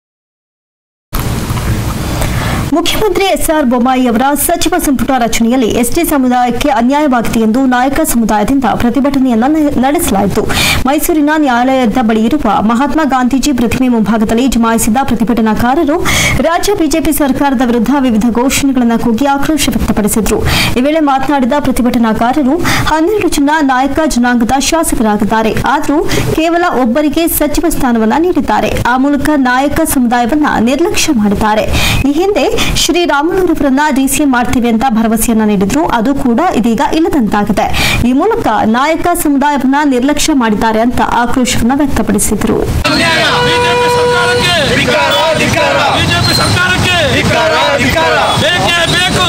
ಮುಖ್ಯಮಂತ್ರಿ ಎಸ್ಆರ್ ಬೊಮ್ಮಾಯಿ ಅವರ ಸಚಿವ ಸಂಪುಟ ರಚನೆಯಲ್ಲಿ ಎಸ್ಟಿ ಸಮುದಾಯಕ್ಕೆ ಅನ್ಯಾಯವಾಗಿದೆ ಎಂದು ನಾಯಕ ಸಮುದಾಯದಿಂದ ಪ್ರತಿಭಟನೆಯನ್ನ ನ- ನಡೆಸಲಾಯಿತು ಮೈಸೂರಿನ ನ್ಯಾಯಾಲಯದ ಬಳಿ ಇರುವ ಮಹಾತ್ಮ ಗಾಂಧೀಜಿ ಪ್ರತಿಮೆ ಮುಂಭಾಗದಲ್ಲಿ ಜಮಾಯಿಸಿದ ಪ್ರತಿಭಟನಾಕಾರರು ರಾಜ್ಯ ಬಿಜೆಪಿ ಸರ್ಕಾರದ ವಿರುದ್ಧ ವಿವಿಧ ಘೋಷಣೆಗಳನ್ನು ಕೂಗಿ ಆಕ್ರೋಶ ವ್ಯಕ್ತಪಡಿಸಿದರು ಈ ವೇಳೆ ಮಾತನಾಡಿದ ಪ್ರತಿಭಟನಾಕಾರರು ಹನ್ನೆರಡು ಜನ ನಾಯಕ ಜನಾಂಗದ ಶಾಸಕರಾಗಿದ್ದಾರೆ ಆದರೂ ಕೇವಲ ಒಬ್ಬರಿಗೆ ಸಚಿವ ಸ್ಥಾನವನ್ನ ನೀಡಿದ್ದಾರೆ ಆ ಮೂಲಕ ನಾಯಕ ಸಮುದಾಯವನ್ನ ನಿರ್ಲಕ್ಷ್ಯ ಮಾಡಿದ್ದಾರೆ ಈ ಹಿಂದೆ ಶ್ರೀರಾಮುಲುರವರನ್ನ ಡಿಸಿಎಂ ಮಾಡ್ತೀವಿ ಅಂತ ಭರವಸೆಯನ್ನ ನೀಡಿದ್ರು ಅದು ಕೂಡ ಇದೀಗ ಇಲ್ಲದಂತಾಗಿದೆ ಈ ಮೂಲಕ ನಾಯಕ ಸಮುದಾಯವನ್ನ ನಿರ್ಲಕ್ಷ್ಯ ಮಾಡಿದ್ದಾರೆ ಅಂತ ಆಕ್ರೋಶವನ್ನ ವ್ಯಕ್ತಪಡಿಸಿದರು ಬಿಜೆಪಿ ಸರ್ಕಾರಕ್ಕೆ ಬಿಜೆಪಿ ಸರ್ಕಾರಕ್ಕೆ ಬೇಕೇ ಬೇಕು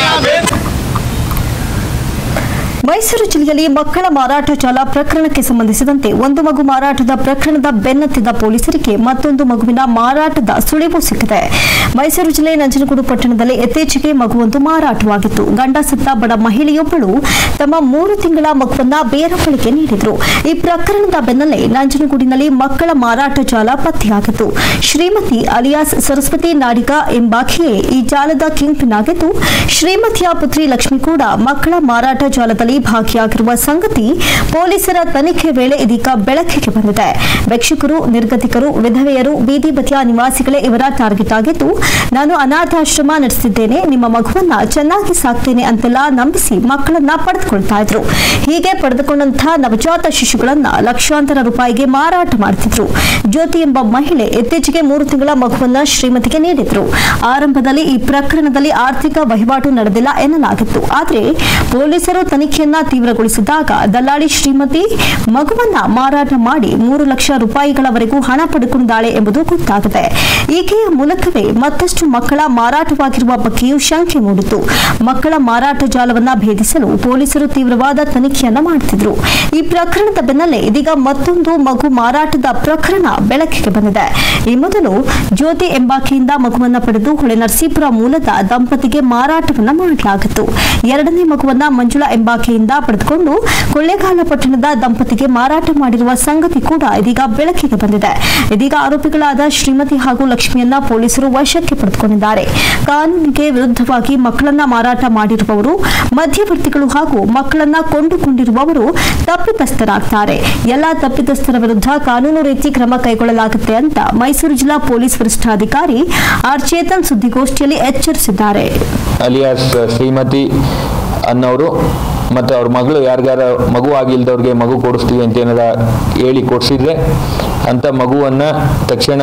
ಮೈಸೂರು ಜಿಲ್ಲೆಯಲ್ಲಿ ಮಕ್ಕಳ ಮಾರಾಟ ಜಾಲ ಪ್ರಕರಣಕ್ಕೆ ಸಂಬಂಧಿಸಿದಂತೆ ಒಂದು ಮಗು ಮಾರಾಟದ ಪ್ರಕರಣದ ಬೆನ್ನತ್ತಿದ ಪೊಲೀಸರಿಗೆ ಮತ್ತೊಂದು ಮಗುವಿನ ಮಾರಾಟದ ಸುಳಿವು ಸಿಕ್ಕಿದೆ ಮೈಸೂರು ಜಿಲ್ಲೆ ನಂಜನಗೂಡು ಪಟ್ಟಣದಲ್ಲಿ ಇತ್ತೀಚೆಗೆ ಮಗುವೊಂದು ಮಾರಾಟವಾಗಿತ್ತು ಗಂಡ ಸತ್ತ ಬಡ ಮಹಿಳೆಯೊಬ್ಬಳು ತಮ್ಮ ಮೂರು ತಿಂಗಳ ಮಗುವನ್ನ ಬೇರೊಬ್ಬಳಿಗೆ ನೀಡಿದ್ರು ಈ ಪ್ರಕರಣದ ಬೆನ್ನಲ್ಲೇ ನಂಜನಗೂಡಿನಲ್ಲಿ ಮಕ್ಕಳ ಮಾರಾಟ ಜಾಲ ಪತ್ತೆಯಾಗಿತ್ತು ಶ್ರೀಮತಿ ಅಲಿಯಾಸ್ ಸರಸ್ವತಿ ನಾಡಿಗ ಎಂಬಾಕೆಯೇ ಈ ಜಾಲದ ಕಿಂಗ್ ಪಿನ್ ಆಗಿದ್ದು ಶ್ರೀಮತಿಯ ಪುತ್ರಿ ಲಕ್ಷ್ಮಿ ಕೂಡ ಮಕ್ಕಳ ಮಾರಾಟ ಜಾಲದಲ್ಲಿ ಭಾಗಿಯಾಗಿರುವ ಸಂಗತಿ ಪೊಲೀಸರ ತನಿಖೆ ವೇಳೆ ಇದೀಗ ಬೆಳಕಿಗೆ ಬಂದಿದೆ ಭಿಕ್ಷುಕರು ನಿರ್ಗತಿಕರು ವಿಧವೆಯರು ಬೀದಿ ಬದಿಯ ನಿವಾಸಿಗಳೇ ಇವರ ಟಾರ್ಗೆಟ್ ಆಗಿದ್ದು ನಾನು ಅನಾಥಾಶ್ರಮ ನಡೆಸಿದ್ದೇನೆ ನಿಮ್ಮ ಮಗುವನ್ನ ಚೆನ್ನಾಗಿ ಸಾಕ್ತೇನೆ ಅಂತೆಲ್ಲ ನಂಬಿಸಿ ಮಕ್ಕಳನ್ನ ಪಡೆದುಕೊಳ್ತಾ ಇದ್ರು ಹೀಗೆ ಪಡೆದುಕೊಂಡಂತಹ ನವಜಾತ ಶಿಶುಗಳನ್ನ ಲಕ್ಷಾಂತರ ರೂಪಾಯಿಗೆ ಮಾರಾಟ ಮಾಡ್ತಿದ್ರು ಜ್ಯೋತಿ ಎಂಬ ಮಹಿಳೆ ಇತ್ತೀಚೆಗೆ ಮೂರು ತಿಂಗಳ ಮಗುವನ್ನ ಶ್ರೀಮತಿಗೆ ನೀಡಿದ್ರು ಆರಂಭದಲ್ಲಿ ಈ ಪ್ರಕರಣದಲ್ಲಿ ಆರ್ಥಿಕ ವಹಿವಾಟು ನಡೆದಿಲ್ಲ ಎನ್ನಲಾಗಿತ್ತು ಆದರೆ ಪೊಲೀಸರು ತನಿಖೆಯನ್ನ ತೀವ್ರಗೊಳಿಸಿದಾಗ ದಲ್ಲಾಳಿ ಶ್ರೀಮತಿ ಮಗುವನ್ನ ಮಾರಾಟ ಮಾಡಿ ಮೂರು ಲಕ್ಷ ರೂಪಾಯಿಗಳವರೆಗೂ ಹಣ ಪಡೆದುಕೊಂಡಿದ್ದಾಳೆ ಎಂಬುದು ಗೊತ್ತಾಗಿದೆ ಈಕೆಯ ಮೂಲಕವೇ ಮತ್ತಷ್ಟು ಮಕ್ಕಳ ಮಾರಾಟವಾಗಿರುವ ಬಗ್ಗೆಯೂ ಶಂಕೆ ಮೂಡಿತು ಮಕ್ಕಳ ಮಾರಾಟ ಜಾಲವನ್ನ ಭೇದಿಸಲು ಪೊಲೀಸರು ತೀವ್ರವಾದ ತನಿಖೆಯನ್ನ ಮಾಡುತ್ತಿದ್ರು ಈ ಪ್ರಕರಣದ ಬೆನ್ನಲ್ಲೇ ಇದೀಗ ಮತ್ತೊಂದು ಮಗು ಮಾರಾಟದ ಪ್ರಕರಣ ಬೆಳಕಿಗೆ ಬಂದಿದೆ ಈ ಮೊದಲು ಜ್ಯೋತಿ ಎಂಬಾಕೆಯಿಂದ ಮಗುವನ್ನ ಪಡೆದು ಹೊಳೆನರಸೀಪುರ ಮೂಲದ ದಂಪತಿಗೆ ಮಾರಾಟವನ್ನ ಮಾಡಲಾಗಿತ್ತು ಎರಡನೇ ಮಗುವನ್ನ ಮಂಜುಳಾ ಎಂಬಾಕೆಯಿಂದ ಪಡೆದುಕೊಂಡು ಕೊಳ್ಳೇಗಾಲ ಪಟ್ಟಣದ ದಂಪತಿಗೆ ಮಾರಾಟ ಮಾಡಿರುವ ಸಂಗತಿ ಕೂಡ ಇದೀಗ ಬೆಳಕಿಗೆ ಬಂದಿದೆ ಇದೀಗ ಆರೋಪಿಗಳಾದ ಶ್ರೀಮತಿ ಹಾಗೂ ಲಕ್ಷ್ಮಿಯನ್ನ ಪೊಲೀಸರು ವಶಕ್ಕೆ ಪಡೆದುಕೊಂಡಿದ್ದಾರೆ ಕಾನೂನಿಗೆ ವಿರುದ್ಧವಾಗಿ ಮಕ್ಕಳನ್ನ ಮಾರಾಟ ಮಾಡಿರುವವರು ಮಧ್ಯವರ್ತಿಗಳು ಹಾಗೂ ಮಕ್ಕಳನ್ನ ಕೊಂಡುಕೊಂಡಿರುವವರು ತಪ್ಪಿತಸ್ಥರಾಗ್ತಾರೆ ಎಲ್ಲಾ ತಪ್ಪಿತಸ್ಥರ ವಿರುದ್ಧ ಕಾನೂನು ರೀತಿ ಕ್ರಮ ಕೈಗೊಳ್ಳಲಾಗುತ್ತೆ ಅಂತ ಮೈಸೂರು ಜಿಲ್ಲಾ ಪೊಲೀಸ್ ವರಿಷ್ಠಾಧಿಕಾರಿ ಆರ್ ಚೇತನ್ ಸುದ್ದಿಗೋಷ್ಠಿಯಲ್ಲಿ ಎಚ್ಚರಿಸಿದ್ದಾರೆ ಅಲಿಯಾಸ್ ಶ್ರೀಮತಿ ಅನ್ನೋರು ಮತ್ತು ಅವ್ರ ಮಗಳು ಯಾರಿಗಾರ ಮಗು ಆಗಿಲ್ದವ್ರಿಗೆ ಮಗು ಕೊಡಿಸ್ತೀವಿ ಅಂತ ಏನಾರ ಹೇಳಿ ಕೊಡಿಸಿದ್ರೆ ಅಂಥ ಮಗುವನ್ನು ತಕ್ಷಣ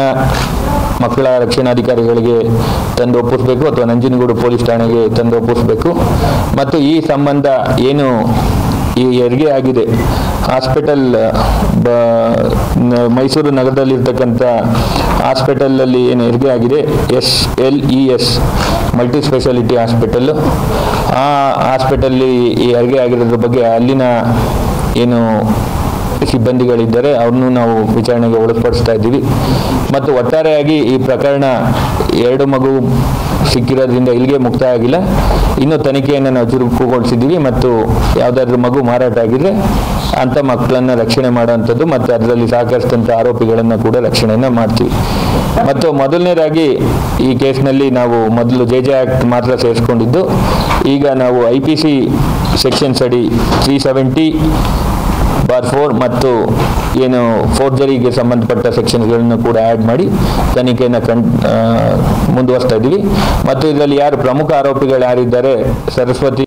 ಮಕ್ಕಳ ರಕ್ಷಣಾಧಿಕಾರಿಗಳಿಗೆ ತಂದು ಒಪ್ಪಿಸ್ಬೇಕು ಅಥವಾ ನಂಜನಗೂಡು ಪೊಲೀಸ್ ಠಾಣೆಗೆ ತಂದು ಒಪ್ಪಿಸ್ಬೇಕು ಮತ್ತು ಈ ಸಂಬಂಧ ಏನು ಈ ಹೆರಿಗೆ ಆಗಿದೆ ಹಾಸ್ಪಿಟಲ್ ಬ ನ- ಮೈಸೂರು ನಗರದಲ್ಲಿರ್ತಕ್ಕಂಥ ಹಾಸ್ಪಿಟಲಲ್ಲಿ ಏನು ಹೆರಿಗೆ ಆಗಿದೆ S L E S multi speciality hospital ಆ ಹಾಸ್ಪಿಟಲ್ಲಿ ಈ ಹೆರಿಗೆ ಆಗಿರೋದ್ರ ಬಗ್ಗೆ ಅಲ್ಲಿನ ಏನು ಸಿಬ್ಬಂದಿಗಳಿದ್ದಾರೆ ಅವ್ರನ್ನೂ ನಾವು ವಿಚಾರಣೆಗೆ ಒಳಪಡಿಸ್ತಾ ಇದ್ದೀವಿ ಮತ್ತು ಒಟ್ಟಾರೆಯಾಗಿ ಈ ಪ್ರಕರಣ ಎರಡು ಮಗು ಸಿಕ್ಕಿರೋದ್ರಿಂದ ಇಲ್ಲಿಗೆ ಮುಕ್ತಾಯ ಆಗಿಲ್ಲ ಇನ್ನೂ ತನಿಖೆಯನ್ನು ನಾವು ಚುರುಕುಗೊಳಿಸಿದ್ದೀವಿ ಮತ್ತು ಯಾವುದಾದ್ರೂ ಮಗು ಮಾರಾಟ ಆಗಿದ್ರೆ ಅಂಥ ಮಕ್ಕಳನ್ನು ರಕ್ಷಣೆ ಮಾಡುವಂಥದ್ದು ಮತ್ತು ಅದರಲ್ಲಿ ಸಹಕರಿಸಿದಂಥ ಆರೋಪಿಗಳನ್ನು ಕೂಡ ರಕ್ಷಣೆಯನ್ನು ಮಾಡ್ತೀವಿ ಮತ್ತು ಮೊದಲನೇದಾಗಿ ಈ ಕೇಸ್ನಲ್ಲಿ ನಾವು ಮೊದಲು ಜೆ ಜೆ ಆಕ್ಟ್ ಮಾತ್ರ ಸೇರಿಸ್ಕೊಂಡಿದ್ದು ಈಗ ನಾವು ಐ ಪಿ ಸಿ ಸೆಕ್ಷನ್ಸ್ ಅಡಿ ತ್ರೀ ಸೆವೆಂಟಿ ಬಾರ್ ಫೋರ್ ಮತ್ತು ಏನು ಫೋರ್ಜರಿಗೆ ಸಂಬಂಧಪಟ್ಟ ಸೆಕ್ಷನ್ಸ್ಗಳನ್ನು ಕೂಡ ಆ್ಯಡ್ ಮಾಡಿ ತನಿಖೆಯನ್ನು ಕಣ್ ಆ, ಮುಂದುವರಿಸ್ತಾ ಇದ್ದೀವಿ ಮತ್ತು ಇದರಲ್ಲಿ ಯಾರು ಪ್ರಮುಖ ಆರೋಪಿಗಳು ಯಾರಿದ್ದಾರೆ ಸರಸ್ವತಿ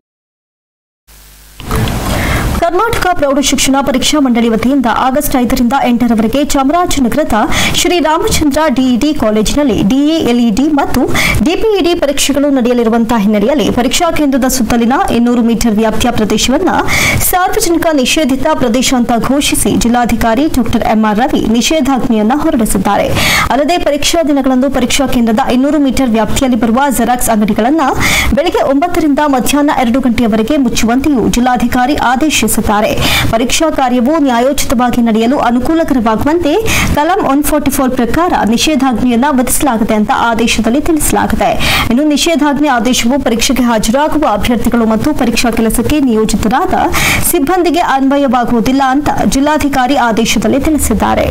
ಕರ್ನಾಟಕ ಪ್ರೌಢಶಿಕ್ಷಣ ಪರೀಕ್ಷಾ ಮಂಡಳಿ ವತಿಯಿಂದ ಆಗಸ್ಟ್ ಐದರಿಂದ ಎಂಟರವರೆಗೆ ಚಾಮರಾಜನಗರದ ಶ್ರೀರಾಮಚಂದ್ರ ಡಿಇಡಿ ಕಾಲೇಜಿನಲ್ಲಿ ಡಿಎ ಎಲ್ಇಡಿ ಮತ್ತು ಡಿಪಿಇಡಿ ಪರೀಕ್ಷೆಗಳು ನಡೆಯಲಿರುವಂತಹ ಹಿನ್ನೆಲೆಯಲ್ಲಿ ಪರೀಕ್ಷಾ ಕೇಂದ್ರದ ಸುತ್ತಲಿನ ಇನ್ನೂರು ಮೀಟರ್ ವ್ಯಾಪ್ತಿಯ ಪ್ರದೇಶವನ್ನು ಸಾರ್ವಜನಿಕ ನಿಷೇಧಿತ ಪ್ರದೇಶ ಅಂತ ಘೋಷಿಸಿ ಜಿಲ್ಲಾಧಿಕಾರಿ ಡಾಕ್ಟರ್ ಎಂಆರ್ ರವಿ ನಿಷೇಧಾಜ್ಞೆಯನ್ನ ಹೊರಡಿಸಿದ್ದಾರೆ ಅಲ್ಲದೆ ಪರೀಕ್ಷಾ ದಿನಗಳಂದು ಪರೀಕ್ಷಾ ಕೇಂದ್ರದ ಇನ್ನೂರು ಮೀಟರ್ ವ್ಯಾಪ್ತಿಯಲ್ಲಿ ಬರುವ ಜೆರಾಕ್ಸ್ ಅಂಗಡಿಗಳನ್ನು ಬೆಳಗ್ಗೆ ಒಂಬತ್ತರಿಂದ ಮಧ್ಯಾಹ್ನ ಎರಡು ಗಂಟೆಯವರೆಗೆ ಮುಚ್ಚುವಂತೆಯೂ ಜಿಲ್ಲಾಧಿಕಾರಿ ಆದೇಶಿಸಿದ್ದಾರೆ ಪರೀಕ್ಷಾ ಕಾರ್ಯವು ನ್ಯಾಯೋಚಿತವಾಗಿ ನಡೆಯಲು ಅನುಕೂಲಕರವಾಗುವಂತೆ ಕಲಂ ಒನ್ ಫಾರ್ಟಿ ಫೋರ್ ಪ್ರಕಾರ ನಿಷೇಧಾಜ್ಞೆಯನ್ನ ವಿಧಿಸಲಾಗಿದೆ ಅಂತ ಆದೇಶದಲ್ಲಿ ತಿಳಿಸಲಾಗಿದೆ ಇನ್ನು ನಿಷೇಧಾಜ್ಞೆ ಆದೇಶವು ಪರೀಕ್ಷೆಗೆ ಹಾಜರಾಗುವ ಅಭ್ಯರ್ಥಿಗಳು ಮತ್ತು ಪರೀಕ್ಷಾ ಕೆಲಸಕ್ಕೆ ನಿಯೋಜಿತರಾದ ಸಿಬ್ಬಂದಿಗೆ ಅನ್ವಯವಾಗುವುದಿಲ್ಲ ಅಂತ ಜಿಲ್ಲಾಧಿಕಾರಿ ಆದೇಶದಲ್ಲಿ ತಿಳಿಸಿದ್ದಾರೆ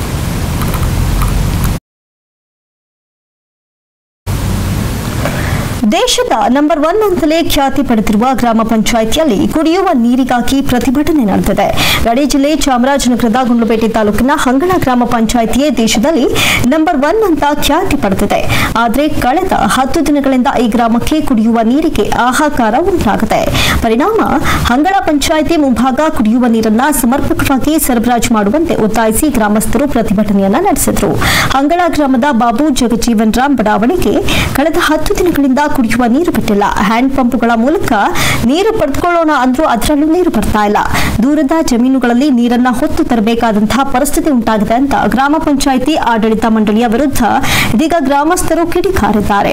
ದೇಶದ ನಂಬರ್ ಒನ್ ಅಂತಲೇ ಖ್ಯಾತಿ ಪಡೆದಿರುವ ಗ್ರಾಮ ಪಂಚಾಯಿತಿಯಲ್ಲಿ ಕುಡಿಯುವ ನೀರಿಗಾಗಿ ಪ್ರತಿಭಟನೆ ನಡೆದಿದೆ ಗಡಿ ಜಿಲ್ಲೆ ಚಾಮರಾಜನಗರದ ಗುಂಡ್ಲುಪೇಟೆ ತಾಲೂಕಿನ ಹಂಗಳ ಗ್ರಾಮ ಪಂಚಾಯಿತಿಯೇ ದೇಶದಲ್ಲಿ ನಂಬರ್ ಒನ್ ಅಂತ ಖ್ಯಾತಿ ಪಡೆದಿದೆ ಆದರೆ ಕಳೆದ ಹತ್ತು ದಿನಗಳಿಂದ ಈ ಗ್ರಾಮಕ್ಕೆ ಕುಡಿಯುವ ನೀರಿಗೆ ಹಾಹಾಕಾರ ಉಂಟಾಗಿದೆ ಪರಿಣಾಮ ಹಂಗಳ ಪಂಚಾಯಿತಿ ಮುಂಭಾಗ ಕುಡಿಯುವ ನೀರನ್ನ ಸಮರ್ಪಕವಾಗಿ ಸರಬರಾಜು ಮಾಡುವಂತೆ ಒತ್ತಾಯಿಸಿ ಗ್ರಾಮಸ್ಥರು ಪ್ರತಿಭಟನೆಯನ್ನ ನಡೆಸಿದರು ಹಂಗಳ ಗ್ರಾಮದ ಬಾಬು ಜಗಜೀವನ್ ರಾಮ್ ಬಡಾವಣೆಗೆ ಕಳೆದ ಹತ್ತು ದಿನಗಳಿಂದ ಕುಡಿಯುವ ನೀರು ಬಿಟ್ಟಿಲ್ಲ ಹ್ಯಾಂಡ್ ಪಂಪ್ಗಳ ಮೂಲಕ ನೀರು ಪಡೆದುಕೊಳ್ಳೋಣ ಅಂದ್ರೂ ಅದರಲ್ಲೂ ನೀರು ಬರ್ತಾ ಇಲ್ಲ ದೂರದ ಜಮೀನುಗಳಲ್ಲಿ ನೀರನ್ನ ಹೊತ್ತು ತರಬೇಕಾದಂತಹ ಪರಿಸ್ಥಿತಿ ಉಂಟಾಗಿದೆ ಅಂತ ಗ್ರಾಮ ಪಂಚಾಯಿತಿ ಆಡಳಿತ ಮಂಡಳಿಯ ವಿರುದ್ಧ ಇದೀಗ ಗ್ರಾಮಸ್ಥರು ಕಿಡಿಕಾರಿದ್ದಾರೆ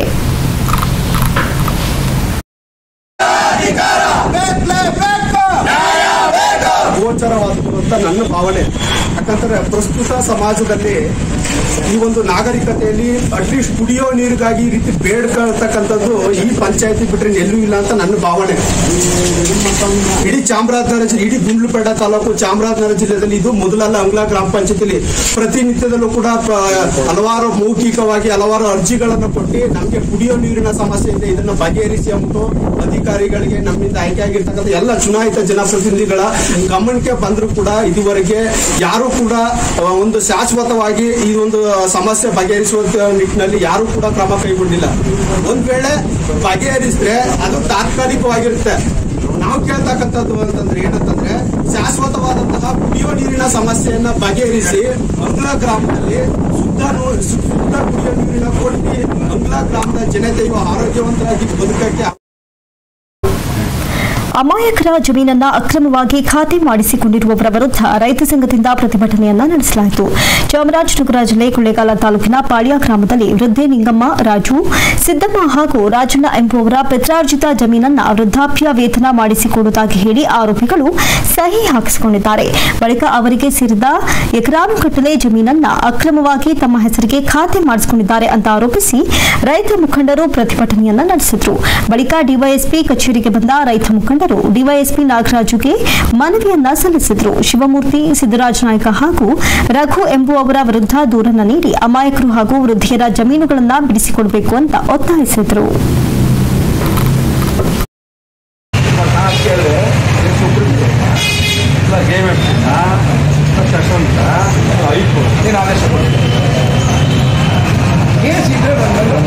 ಗೋಚರವಾದದ್ದು ಅಂತ ನನ್ನ ಭಾವನೆ ಯಾಕಂದ್ರೆ ಪ್ರಸ್ತುತ ಸಮಾಜದಲ್ಲಿ ಈ ಒಂದು ನಾಗರಿಕತೆಯಲ್ಲಿ ಅಟ್ಲೀಸ್ಟ್ ಕುಡಿಯೋ ನೀರಿಗಾಗಿ ಈ ರೀತಿ ಬೇಡ್ಕೊಳ್ತಕ್ಕಂಥದ್ದು ಈ ಪಂಚಾಯತಿ ಬಿಟ್ರೆ ಎಲ್ಲೂ ಇಲ್ಲ ಅಂತ ನನ್ನ ಭಾವನೆ ಇಡೀ ಚಾಮರಾಜನಗರ ಜಿಲ್ಲೆ ಇಡೀ ಗುಂಡ್ಲುಪೇಟ ತಾಲೂಕು ಚಾಮರಾಜನಗರ ಜಿಲ್ಲೆಯಲ್ಲಿ ಇದು ಮೊದಲಲ್ಲ ಅಂಗ್ಲ ಗ್ರಾಮ ಪಂಚಾಯತಿಲಿ ಪ್ರತಿನಿತ್ಯದಲ್ಲೂ ಕೂಡ ಪ- ಹಲವಾರು ಮೌಖಿಕವಾಗಿ ಹಲವಾರು ಅರ್ಜಿಗಳನ್ನು ಕೊಟ್ಟು ನಮಗೆ ಕುಡಿಯೋ ನೀರಿನ ಸಮಸ್ಯೆ ಇದೆ ಇದನ್ನ ಬಗೆಹರಿಸಿ ಅಂದ್ಬಿಟ್ಟು ಅಧಿಕಾರಿಗಳಿಗೆ ನಮ್ಮಿಂದ ಆಯ್ಕೆಯಾಗಿರ್ತಕ್ಕಂಥ ಎಲ್ಲ ಚುನಾಯಿತ ಜನಪ್ರತಿನಿಧಿಗಳ ಗಮನಕ್ಕೆ ಬಂದರೂ ಕೂಡ ಇದುವರೆಗೆ ಯಾರು ಕೂಡ ಆ, ಒಂದು ಶಾಶ್ವತವಾಗಿ ಈ ಒಂದು ಸಮಸ್ಯೆ ಬಗೆಹರಿಸುವ ನಿಟ್ಟಿನಲ್ಲಿ ಯಾರು ಕೂಡ ಕ್ರಮ ಕೈಗೊಂಡಿಲ್ಲ ಒಂದ್ ವೇಳೆ ಬಗೆಹರಿಸಿದ್ರೆ ಅದು ತಾತ್ಕಾಲಿಕವಾಗಿರುತ್ತೆ ನಾವು ಕೇಳ್ತಕ್ಕಂಥದ್ದು ಅಂತಂದ್ರೆ ಏನಂತಂದ್ರೆ ಶಾಶ್ವತವಾದಂತಹ ಕುಡಿಯುವ ನೀರಿನ ಸಮಸ್ಯೆಯನ್ನ ಬಗೆಹರಿಸಿ ಅಂಗ್ಲ ಗ್ರಾಮದಲ್ಲಿ ಶುದ್ಧ ನೂ- ಶುದ್ಧ ಕುಡಿಯುವ ನೀರಿನ ಕೊಟ್ಟು ಅಂಗ್ಲ ಗ್ರಾಮದ ಜನತೆಯು ಆರೋಗ್ಯವಂತರಾಗಿ ಬದುಕಕ್ಕೆ ಅಮಾಯಕರ ಜಮೀನನ್ನ ಅಕ್ರಮವಾಗಿ ಖಾತೆ ಮಾಡಿಸಿಕೊಂಡಿರುವವರ ವಿರುದ್ಧ ರೈತ ಸಂಘದಿಂದ ಪ್ರತಿಭಟನೆಯನ್ನ ನಡೆಸಲಾಯಿತು ಚಾಮರಾಜನಗರ ಜಿಲ್ಲೆ ಕೊಳ್ಳೇಗಾಲ ತಾಲೂಕಿನ ಪಾಳ್ಯ ಗ್ರಾಮದಲ್ಲಿ ವೃದ್ಧೆ ನಿಂಗಮ್ಮ ರಾಜು ಸಿದ್ದಮ್ಮ ಹಾಗೂ ರಾಜಣ್ಣ ಎಂಬುವವರ ಪಿತ್ರಾರ್ಜಿತ ಜಮೀನನ್ನ ವೃದ್ಧಾಪ್ಯ ವೇತನ ಮಾಡಿಸಿಕೊಡುವುದಾಗಿ ಹೇಳಿ ಆರೋಪಿಗಳು ಸಹಿ ಹಾಕಿಸಿಕೊಂಡಿದ್ದಾರೆ ಬಳಿಕ ಅವರಿಗೆ ಸೇರಿದ ಎಕರಾನುಗಟ್ಟಲೆ ಜಮೀನನ್ನ ಅಕ್ರಮವಾಗಿ ತಮ್ಮ ಹೆಸರಿಗೆ ಖಾತೆ ಮಾಡಿಸಿಕೊಂಡಿದ್ದಾರೆ ಅಂತ ಆರೋಪಿಸಿ ರೈತ ಮುಖಂಡರು ಪ್ರತಿಭಟನೆಯನ್ನ ನಡೆಸಿದ್ರು ಬಳಿಕ ಡಿವೈಎಸ್ಪಿ ಕಚೇರಿಗೆ ಬಂದ ರೈತ ಮುಖಂಡರು ಡಿವೈಎಸ್ಪಿ ನಾಗರಾಜುಗೆ ಮನವಿಯನ್ನ ಸಲ್ಲಿಸಿದ್ರು ಶಿವಮೂರ್ತಿ ಸಿದ್ದರಾಜ ನಾಯ್ಕ ಹಾಗೂ ರಘು ಎಂಬುವವರ ವಿರುದ್ಧ ದೂರನ್ನ ನೀಡಿ ಅಮಾಯಕರು ಹಾಗೂ ವೃದ್ಧಿಯರ ಜಮೀನುಗಳನ್ನ ಬಿಡಿಸಿಕೊಡಬೇಕು ಅಂತ ಒತ್ತಾಯಿಸಿದ್ರು ಏನು ಆದೇಶ ಕೇಸ್ ಇದ್ರೆ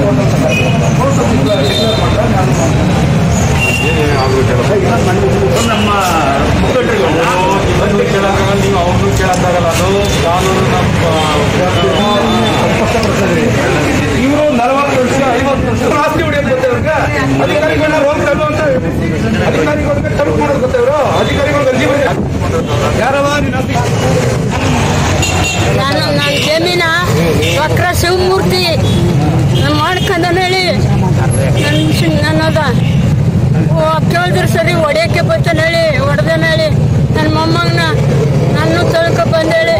ನಮ್ಮ ಮುಖಂಡರುಗಳು ಇವತ್ತು ಕೇಳೋಕ್ಕಾಗಲ್ಲ ನೀವು ಅವ್ರನ್ನೂ ಕೇಳೋಕ್ಕಾಗಲ್ಲ ಅದು ಕಾನೂನು ನಮ್ಮ ಇವರು ನಲವತ್ತು ವರ್ಷ ಐವತ್ತು ವರ್ಷ ಆಸ್ತಿ ಹೊಡೆಯೋದು ಗೊತ್ತಾ ಇವ್ರಿಗೆ ಅಧಿಕಾರಿಗಳನ್ನ ರೋಗ್ ತಳ್ಳು ಅಂತ ಅಧಿಕಾರಿಗಳಿಗೆ ತಲುಪು ಮಾಡೋದು ಗೊತ್ತಾ ಇವರು ಅಧಿಕಾರಿಗಳಿಗೆ ಜೀವ ಯಾರವ ನೀನು ಆಸ್ತಿ ನಾನು ನನ್ನ ಜಮೀನ ವಕ್ರ ಶಿವಮೂರ್ತಿ ನಾನು ಮಾಡ್ಕೊಂಡನು ಹೇಳಿ ನನ್ನ ನನ್ನದ ಕೇಳಿದ್ರೆ ಸರಿ ಹೊಡೆಯಕ್ಕೆ ಬರ್ತಾನೆ ಹೇಳಿ ಹೊಡೆದನ ಹೇಳಿ ನನ್ನ ಮೊಮ್ಮಗನ ನಾನು ತೊಳ್ಕೊ ಬಂದೇಳಿ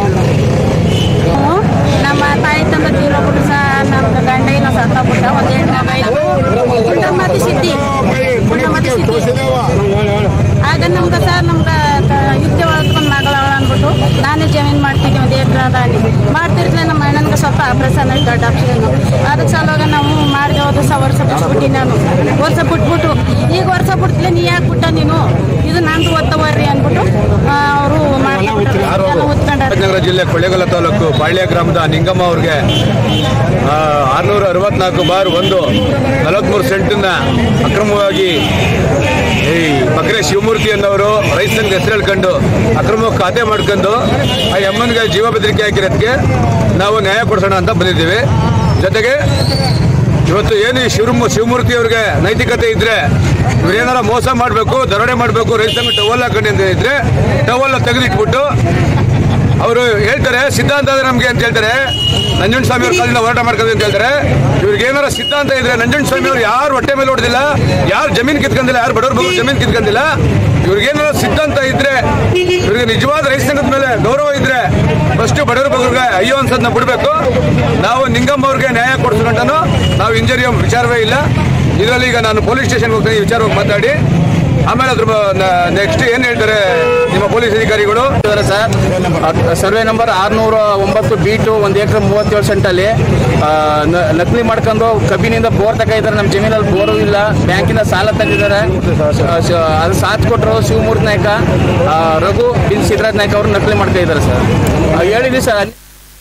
ನಮ್ಮ ತಾಯಿ ತಂದ ತೀರ ಬಿಟ್ಟು ಸಹ ನಮ್ಗೆ ಗಂಡ ಇಲ್ಲ ಸತ್ತ ಬಿಟ್ಟ ಒಂದು ಹೆಣ್ಣು ಮಗ ಪುಟ್ಟಮತಿ ಸಿದ್ಧಿ ಪುಟ್ಟಮತಿ ಸಿದ್ಧಿ ಆಗ ನಮ್ಗೆ ಸರ್ ನಮ್ಗೆ ಯುದ್ಧ ಒಳಗ್ಕೊಂಡು ಮಗಳ ಅಂದ್ಬಿಟ್ಟು ನಾನು ಜಮೀನು ಮಾಡ್ತೀನಿ ಒಂದು ಎಕರೆ ಅದಾಗಿ ಮಾಡ್ತಿರ್ತೀನಿ ನಮ್ಮ ಅಣ್ಣನಿಗೆ ಸ್ವಲ್ಪ ಆಪ್ರೇಷನ್ ಸಣ್ಣ ದೊಡ್ಡ ಆಪ್ಷನ್ ಅದ್ರ ಸಲುವಾಗ ನಾವು ಮಾಡಿದೆ ಹೋದ ಸಹ ವರ್ಷ ಬಿಟ್ಬಿಟ್ಟು ನಾನು ವರ್ಷ ಬಿಟ್ಬಿಟ್ಟು ಈಗ ವರ್ಷ ಬಿಡ್ತಿಲ್ಲ ನೀ ಯಾಕೆ ಬಿಟ್ಟ ನೀನು ಇದು ನಂದು ಒತ್ತವರ್ರಿ ಅಂದ್ಬಿಟ್ಟು ಅವರು ಮಾಡ್ಕೊಂಡ್ಬಿಟ್ರು ಓದ್ಕೊಂಡಾರ ನಗರ ಜಿಲ್ಲೆ ಕೊಳ್ಳೇಗಾಲ ತಾಲೂಕು ಬಾಳ್ಯ ಗ್ರಾಮದ ನಿಂಗಮ್ಮ ಅವ್ರಿಗೆ ಆರುನೂರ ಅರವತ್ನಾಲ್ಕು ಬಾರ್ ಒಂದು ನಲವತ್ಮೂರು ಸೆಂಟನ್ನ ಅಕ್ರಮವಾಗಿ ಈ ಬಕ್ರೆ ಶಿವಮೂರ್ತಿ ಅನ್ನೋರು ರೈತ ಸಂಘ ಹೆಸರು ಹೇಳ್ಕೊಂಡು ಅಕ್ರಮವಾಗಿ ಖಾತೆ ಮಾಡ್ಕೊಂಡು ಆ ಎಮ್ಮನ್ಗೆ ಜೀವ ಬೆದರಿಕೆ ಹಾಕಿರೋದಕ್ಕೆ ನಾವು ನ್ಯಾಯ ಕೊಡಿಸೋಣ ಅಂತ ಬಂದಿದ್ದೀವಿ ಜೊತೆಗೆ ಇವತ್ತು ಏನು ಈ ಶಿವಮೂ ಶಿವಮೂರ್ತಿ ಅವ್ರಿಗೆ ನೈತಿಕತೆ ಇದ್ರೆ ಇವ್ರೇನಾರ ಮೋಸ ಮಾಡಬೇಕು ದರೋಡೆ ಮಾಡಬೇಕು ರೈತ ಸಂಘ ಟವಲ್ ಹಾಕೊಂಡು ಅಂತ ಇದ್ರೆ ಟವಲ್ ತೆಗೆದಿಟ್ಬಿಟ್ಟು ಅವರು ಹೇಳ್ತಾರೆ ಸಿದ್ಧಾಂತ ಅಂದ್ರೆ ನಮ್ಗೆ ಅಂತ ಹೇಳ್ತಾರೆ ನಂಜುಂಡ ಸ್ವಾಮಿ ಅವ್ರ ಕಾಲಿಂದ ಹೋರಾಟ ಮಾಡ್ಕೊಂಡು ಅಂತ ಹೇಳ್ತಾರೆ ಇವ್ರಿಗೆ ಏನಾರ ಸಿದ್ಧಾಂತ ಇದ್ರೆ ನಂಜುಂಡ ಸ್ವಾಮಿ ಅವ್ರು ಯಾರು ಹೊಟ್ಟೆ ಮೇಲೆ ಹೊಡೆದಿಲ್ಲ ಯಾರು ಜಮೀನು ಕಿತ್ಕೊಂಡಿಲ್ಲ ಯಾರು ಬಡವ್ರ ಬಗ್ಗೆ ಜಮೀನು ಕಿತ್ಕೊಂಡಿಲ್ಲ ಇವ್ರಿಗೆ ಏನಾರ ಸಿದ್ಧಾಂತ ಇದ್ರೆ ಇವ್ರಿಗೆ ನಿಜವಾದ ರೈತ ಸಂಘದ ಮೇಲೆ ಗೌರವ ಇದ್ರೆ ಫಸ್ಟ್ ಬಡವ್ರ ಬಗ್ಗೆ ಅಯ್ಯೋ ಅನ್ಸೋದನ್ನ ಬಿಡಬೇಕು ನಾವು ನಿಂಗಮ್ಮ ಅವ್ರಿಗೆ ನ್ಯಾಯ ಕೊಡಿಸ್ಕೊಂಡನು ನಾವು ಇಂಜರಿ ವಿಚಾರವೇ ಇಲ್ಲ ಇದರಲ್ಲಿ ಈಗ ನಾನು ಪೊಲೀಸ್ ಸ್ಟೇಷನ್ಗೆ ಹೋಗ್ತೀನಿ ಈ ವಿಚಾರವಾಗಿ ಮಾತಾಡಿ ಆಮೇಲೆ ಅದ್ರ ನೆಕ್ಸ್ಟ್ ಏನ್ ಹೇಳ್ತಾರೆ ನಿಮ್ಮ ಪೊಲೀಸ್ ಅಧಿಕಾರಿಗಳು ಸರ್ ಸರ್ವೆ ನಂಬರ್ ಆರ್ನೂರ ಒಂಬತ್ತು ಬೀಟು ಒಂದು ಎಕರೆ ಮೂವತ್ತೇಳು ಸೆಂಟಲ್ಲಿ ಆ, ನ- ನಕಲಿ ಮಾಡ್ಕೊಂಡು ಕಬ್ಬಿನಿಂದ ಬೋರ್ ತಗೊಂಡಿದ್ದಾರೆ ನಮ್ಮ ಜಮೀನಲ್ಲಿ ಬೋರು ಇಲ್ಲ ಬ್ಯಾಂಕಿಂದ ಸಾಲ ತಂದಿದ್ದಾರೆ ಶ- ಶ- ಅದು ಸಾಥ್ ಕೊಟ್ಟರು ಶಿವಮೂರ್ತಿ ನಾಯ್ಕ ಆ, ರಘು ಬಿನ್ ಸಿದ್ದರಾಜ್ ನಾಯ್ಕ ಅವರು ನಕಲಿ ಮಾಡ್ಕೊಂಡಿದ್ದಾರೆ ಸರ್ ಆ, ಹೇಳಿದ್ವಿ ಸರ್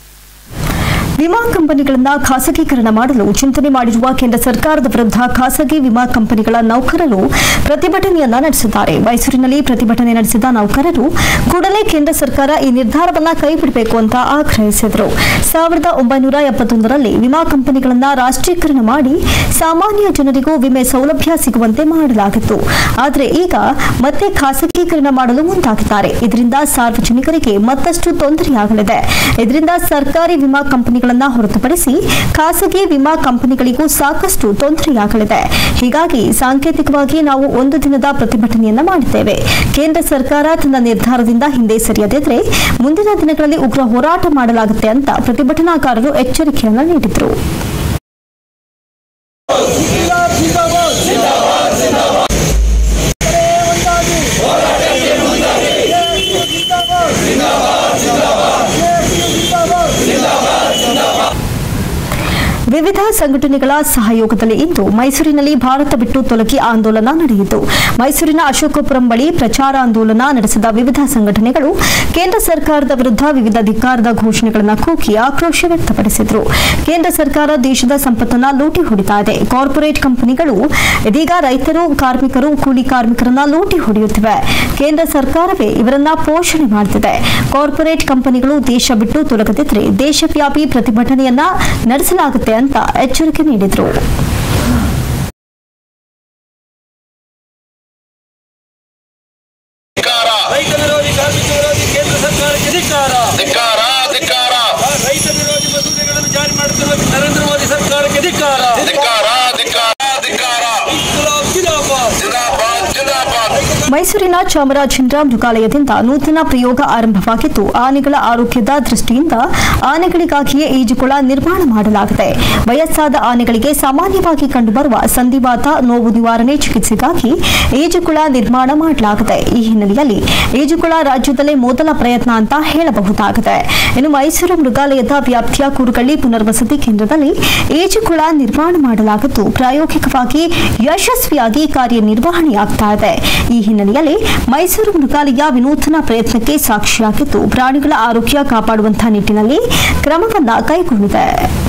ವಿಮಾ ಕಂಪನಿಗಳನ್ನ ಖಾಸಗೀಕರಣ ಮಾಡಲು ಚಿಂತನೆ ಮಾಡಿರುವ ಕೇಂದ್ರ ಸರ್ಕಾರದ ವಿರುದ್ಧ ಖಾಸಗಿ ವಿಮಾ ಕಂಪನಿಗಳ ನೌಕರರು ಪ್ರತಿಭಟನೆಯನ್ನ ನಡೆಸಿದ್ದಾರೆ ಮೈಸೂರಿನಲ್ಲಿ ಪ್ರತಿಭಟನೆ ನಡೆಸಿದ ನೌಕರರು ಕೂಡಲೇ ಕೇಂದ್ರ ಸರ್ಕಾರ ಈ ನಿರ್ಧಾರವನ್ನ ಕೈಬಿಡಬೇಕು ಅಂತ ಆಗ್ರಹಿಸಿದರು ಸಾವಿರದ ಒಂಬೈನೂರ ಎಪ್ಪತ್ತೊಂದರಲ್ಲಿ ವಿಮಾ ಕಂಪನಿಗಳನ್ನ ರಾಷ್ಟ್ರೀಕರಣ ಮಾಡಿ ಸಾಮಾನ್ಯ ಜನರಿಗೂ ವಿಮೆ ಸೌಲಭ್ಯ ಸಿಗುವಂತೆ ಮಾಡಲಾಗಿತ್ತು ಆದರೆ ಈಗ ಮತ್ತೆ ಖಾಸಗೀಕರಣ ಮಾಡಲು ಮುಂದಾಗಿದ್ದಾರೆ ಇದರಿಂದ ಸಾರ್ವಜನಿಕರಿಗೆ ಮತ್ತಷ್ಟು ತೊಂದರೆಯಾಗಲಿದೆ ಇದರಿಂದ ಸರ್ಕಾರಿ ವಿಮಾ ಕಂಪನಿಗಳನ್ನ ಹೊರತುಪಡಿಸಿ ಖಾಸಗಿ ವಿಮಾ ಕಂಪನಿಗಳಿಗೂ ಸಾಕಷ್ಟು ತೊಂದರೆಯಾಗಲಿದೆ ಹೀಗಾಗಿ ಸಾಂಕೇತಿಕವಾಗಿ ನಾವು ಒಂದು ದಿನದ ಪ್ರತಿಭಟನೆಯನ್ನ ಮಾಡಿದ್ದೇವೆ ಕೇಂದ್ರ ಸರ್ಕಾರ ತನ್ನ ನಿರ್ಧಾರದಿಂದ ಹಿಂದೆ ಸರಿಯದಿದ್ರೆ ಮುಂದಿನ ದಿನಗಳಲ್ಲಿ ಉಗ್ರ ಹೋರಾಟ ಮಾಡಲಾಗುತ್ತೆ ಅಂತ ಪ್ರತಿಭಟನಾಕಾರರು ಎಚ್ಚರಿಕೆಯನ್ನ ನೀಡಿದರು ವಿವಿಧ ಸಂಘಟನೆಗಳ ಸಹಯೋಗದಲ್ಲಿ ಇಂದು ಮೈಸೂರಿನಲ್ಲಿ ಭಾರತ ಬಿಟ್ಟು ತೊಲಗಿ ಆಂದೋಲನ ನಡೆಯಿತು ಮೈಸೂರಿನ ಅಶೋಕಪುರಂ ಬಳಿ ಪ್ರಚಾರ ಆಂದೋಲನ ನಡೆಸಿದ ವಿವಿಧ ಸಂಘಟನೆಗಳು ಕೇಂದ್ರ ಸರ್ಕಾರದ ವಿರುದ್ಧ ವಿವಿಧ ಧಿಕ್ಕಾರದ ಘೋಷಣೆಗಳನ್ನು ಕೂಗಿ ಆಕ್ರೋಶ ವ್ಯಕ್ತಪಡಿಸಿದರು ಕೇಂದ್ರ ಸರ್ಕಾರ ದೇಶದ ಸಂಪತ್ತನ್ನ ಲೂಟಿ ಹೊಡಿತಾ ಇದೆ ಕಾರ್ಪೊರೇಟ್ ಕಂಪನಿಗಳು ಇದೀಗ ರೈತರು ಕಾರ್ಮಿಕರು ಕೂಲಿ ಕಾರ್ಮಿಕರನ್ನ ಲೂಟಿ ಹೊಡೆಯುತ್ತಿವೆ ಕೇಂದ್ರ ಸರ್ಕಾರವೇ ಇವರನ್ನ ಪೋಷಣೆ ಮಾಡುತ್ತಿದೆ ಕಾರ್ಪೊರೇಟ್ ಕಂಪನಿಗಳು ದೇಶ ಬಿಟ್ಟು ತೊಲಗದಿದ್ರೆ ದೇಶವ್ಯಾಪಿ ಪ್ರತಿಭಟನೆಯನ್ನ ನಡೆಸಲಾಗುತ್ತೆ ಅಂತ ಎಚ್ಚರಿಕೆ ನೀಡಿದರು ರೈತ ವಿರೋಧಿ ಕಾರ್ಮಿಕ ವಿರೋಧಿ ಕೇಂದ್ರ ಸರ್ಕಾರಕ್ಕೆ ಧಿಕ್ಕಾರ ಧಿಕ್ಕಾರ ಧಿಕ್ಕಾರ ರೈತ ವಿರೋಧಿ ಮಸೂದೆಗಳನ್ನು ಜಾರಿ ಮಾಡುತ್ತಿರುವ ನರೇಂದ್ರ ಮೋದಿ ಸರ್ಕಾರಕ್ಕೆ ಧಿಕ್ಕಾರ ಧಿಕ್ಕಾರ ಧಿಕ್ಕಾರ ಧಿಕ್ಕಾರ ಜಿಂದಾಬಾದ್ ಜಿಂದಾಬಾದ್ ಜಿಂದಾಬಾದ್ ಮೈಸೂರಿನ ಚಾಮರಾಜೇಂದ್ರ ಮೃಗಾಲಯದಿಂದ ನೂತನ ಪ್ರಯೋಗ ಆರಂಭವಾಗಿದ್ದು ಆನೆಗಳ ಆರೋಗ್ಯದ ದೃಷ್ಟಿಯಿಂದ ಆನೆಗಳಿಗಾಗಿಯೇ ಈಜುಕೊಳ ನಿರ್ಮಾಣ ಮಾಡಲಾಗಿದೆ ವಯಸ್ಸಾದ ಆನೆಗಳಿಗೆ ಸಾಮಾನ್ಯವಾಗಿ ಕಂಡುಬರುವ ಸಂಧಿವಾತ ನೋವು ನಿವಾರಣೆ ಚಿಕಿತ್ಸೆಗಾಗಿ ಈಜುಕೊಳ ನಿರ್ಮಾಣ ಮಾಡಲಾಗಿದೆ ಈ ಹಿನ್ನೆಲೆಯಲ್ಲಿ ಈಜುಕೊಳ ರಾಜ್ಯದಲ್ಲೇ ಮೊದಲ ಪ್ರಯತ್ನ ಅಂತ ಹೇಳಬಹುದಾಗಿದೆ ಇನ್ನು ಮೈಸೂರು ಮೃಗಾಲಯದ ವ್ಯಾಪ್ತಿಯ ಕುರುಗಳ್ಳಿ ಪುನರ್ವಸತಿ ಕೇಂದ್ರದಲ್ಲಿ ಈಜುಕೊಳ ನಿರ್ಮಾಣ ಮಾಡಲಾಗಿದ್ದು ಪ್ರಾಯೋಗಿಕವಾಗಿ ಯಶಸ್ವಿಯಾಗಿ ಕಾರ್ಯನಿರ್ವಹಣೆಯಾಗ್ತಾ ಇದೆ ಈ ಹಿನ್ನೆಲೆಯಲ್ಲಿ ಮೈಸೂರು ಮೃಗಾಲಯ ವಿನೂತನ ಪ್ರಯತ್ನಕ್ಕೆ ಸಾಕ್ಷಿಯಾಗಿದ್ದು ಪ್ರಾಣಿಗಳ ಆರೋಗ್ಯ ಕಾಪಾಡುವಂತಹ ನಿಟ್ಟಿನಲ್ಲಿ ಕ್ರಮವನ್ನ ಕೈಗೊಂಡಿದೆ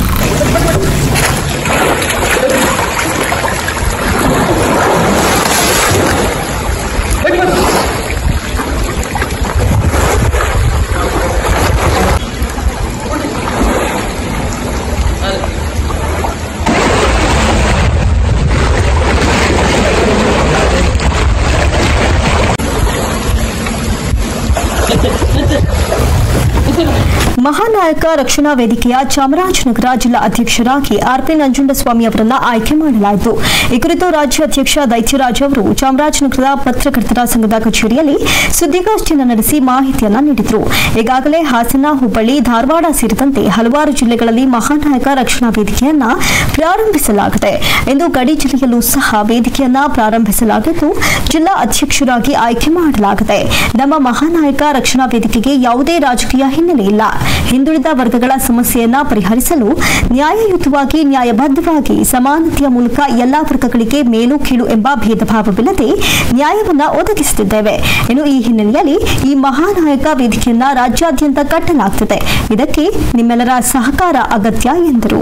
ಮಹಾನಾಯಕ ರಕ್ಷಣಾ ವೇದಿಕೆಯ ಚಾಮರಾಜನಗರ ಜಿಲ್ಲಾ ಅಧ್ಯಕ್ಷರಾಗಿ ಆರ್ಪಿ ನಂಜುಂಡಸ್ವಾಮಿ ಅವರನ್ನ ಆಯ್ಕೆ ಮಾಡಲಾಯಿತು ಈ ಕುರಿತು ರಾಜ್ಯ ಅಧ್ಯಕ್ಷ ದೈತ್ಯರಾಜ್ ಅವರು ಚಾಮರಾಜನಗರದ ಪತ್ರಕರ್ತರ ಸಂಘದ ಕಚೇರಿಯಲ್ಲಿ ಸುದ್ದಿಗೋಷ್ಠಿಯನ್ನು ನಡೆಸಿ ಮಾಹಿತಿಯನ್ನ ನೀಡಿದರು ಈಗಾಗಲೇ ಹಾಸನ ಹುಬ್ಬಳ್ಳಿ ಧಾರವಾಡ ಸೇರಿದಂತೆ ಹಲವಾರು ಜಿಲ್ಲೆಗಳಲ್ಲಿ ಮಹಾನಾಯಕ ರಕ್ಷಣಾ ವೇದಿಕೆಯನ್ನ ಪ್ರಾರಂಭಿಸಲಾಗಿದೆ ಎಂದು ಗಡಿ ಜಿಲ್ಲೆಯಲ್ಲೂ ಸಹ ವೇದಿಕೆಯನ್ನ ಪ್ರಾರಂಭಿಸಲಾಗಿದ್ದು ಜಿಲ್ಲಾ ಅಧ್ಯಕ್ಷರಾಗಿ ಆಯ್ಕೆ ಮಾಡಲಾಗಿದೆ ನಮ್ಮ ಮಹಾನಾಯಕ ರಕ್ಷಣಾ ವೇದಿಕೆಗೆ ಯಾವುದೇ ರಾಜಕೀಯ ಹಿನ್ನೆಲೆ ಇಲ್ಲ ಹಿಂದುಳಿದ ವರ್ಗಗಳ ಸಮಸ್ಯೆಯನ್ನ ಪರಿಹರಿಸಲು ನ್ಯಾಯಯುತವಾಗಿ ನ್ಯಾಯಬದ್ಧವಾಗಿ ಸಮಾನತೆಯ ಮೂಲಕ ಎಲ್ಲಾ ವರ್ಗಗಳಿಗೆ ಮೇಲು ಕೀಳು ಎಂಬ ಭೇದ ಭಾವವಿಲ್ಲದೆ ನ್ಯಾಯವನ್ನ ಒದಗಿಸುತ್ತಿದ್ದೇವೆ ಇನ್ನು ಈ ಹಿನ್ನೆಲೆಯಲ್ಲಿ ಈ ಮಹಾನಾಯಕ ವೇದಿಕೆಯನ್ನ ರಾಜ್ಯಾದ್ಯಂತ ಕಟ್ಟಲಾಗುತ್ತಿದೆ ಇದಕ್ಕೆ ನಿಮ್ಮೆಲ್ಲರ ಸಹಕಾರ ಅಗತ್ಯ ಎಂದರು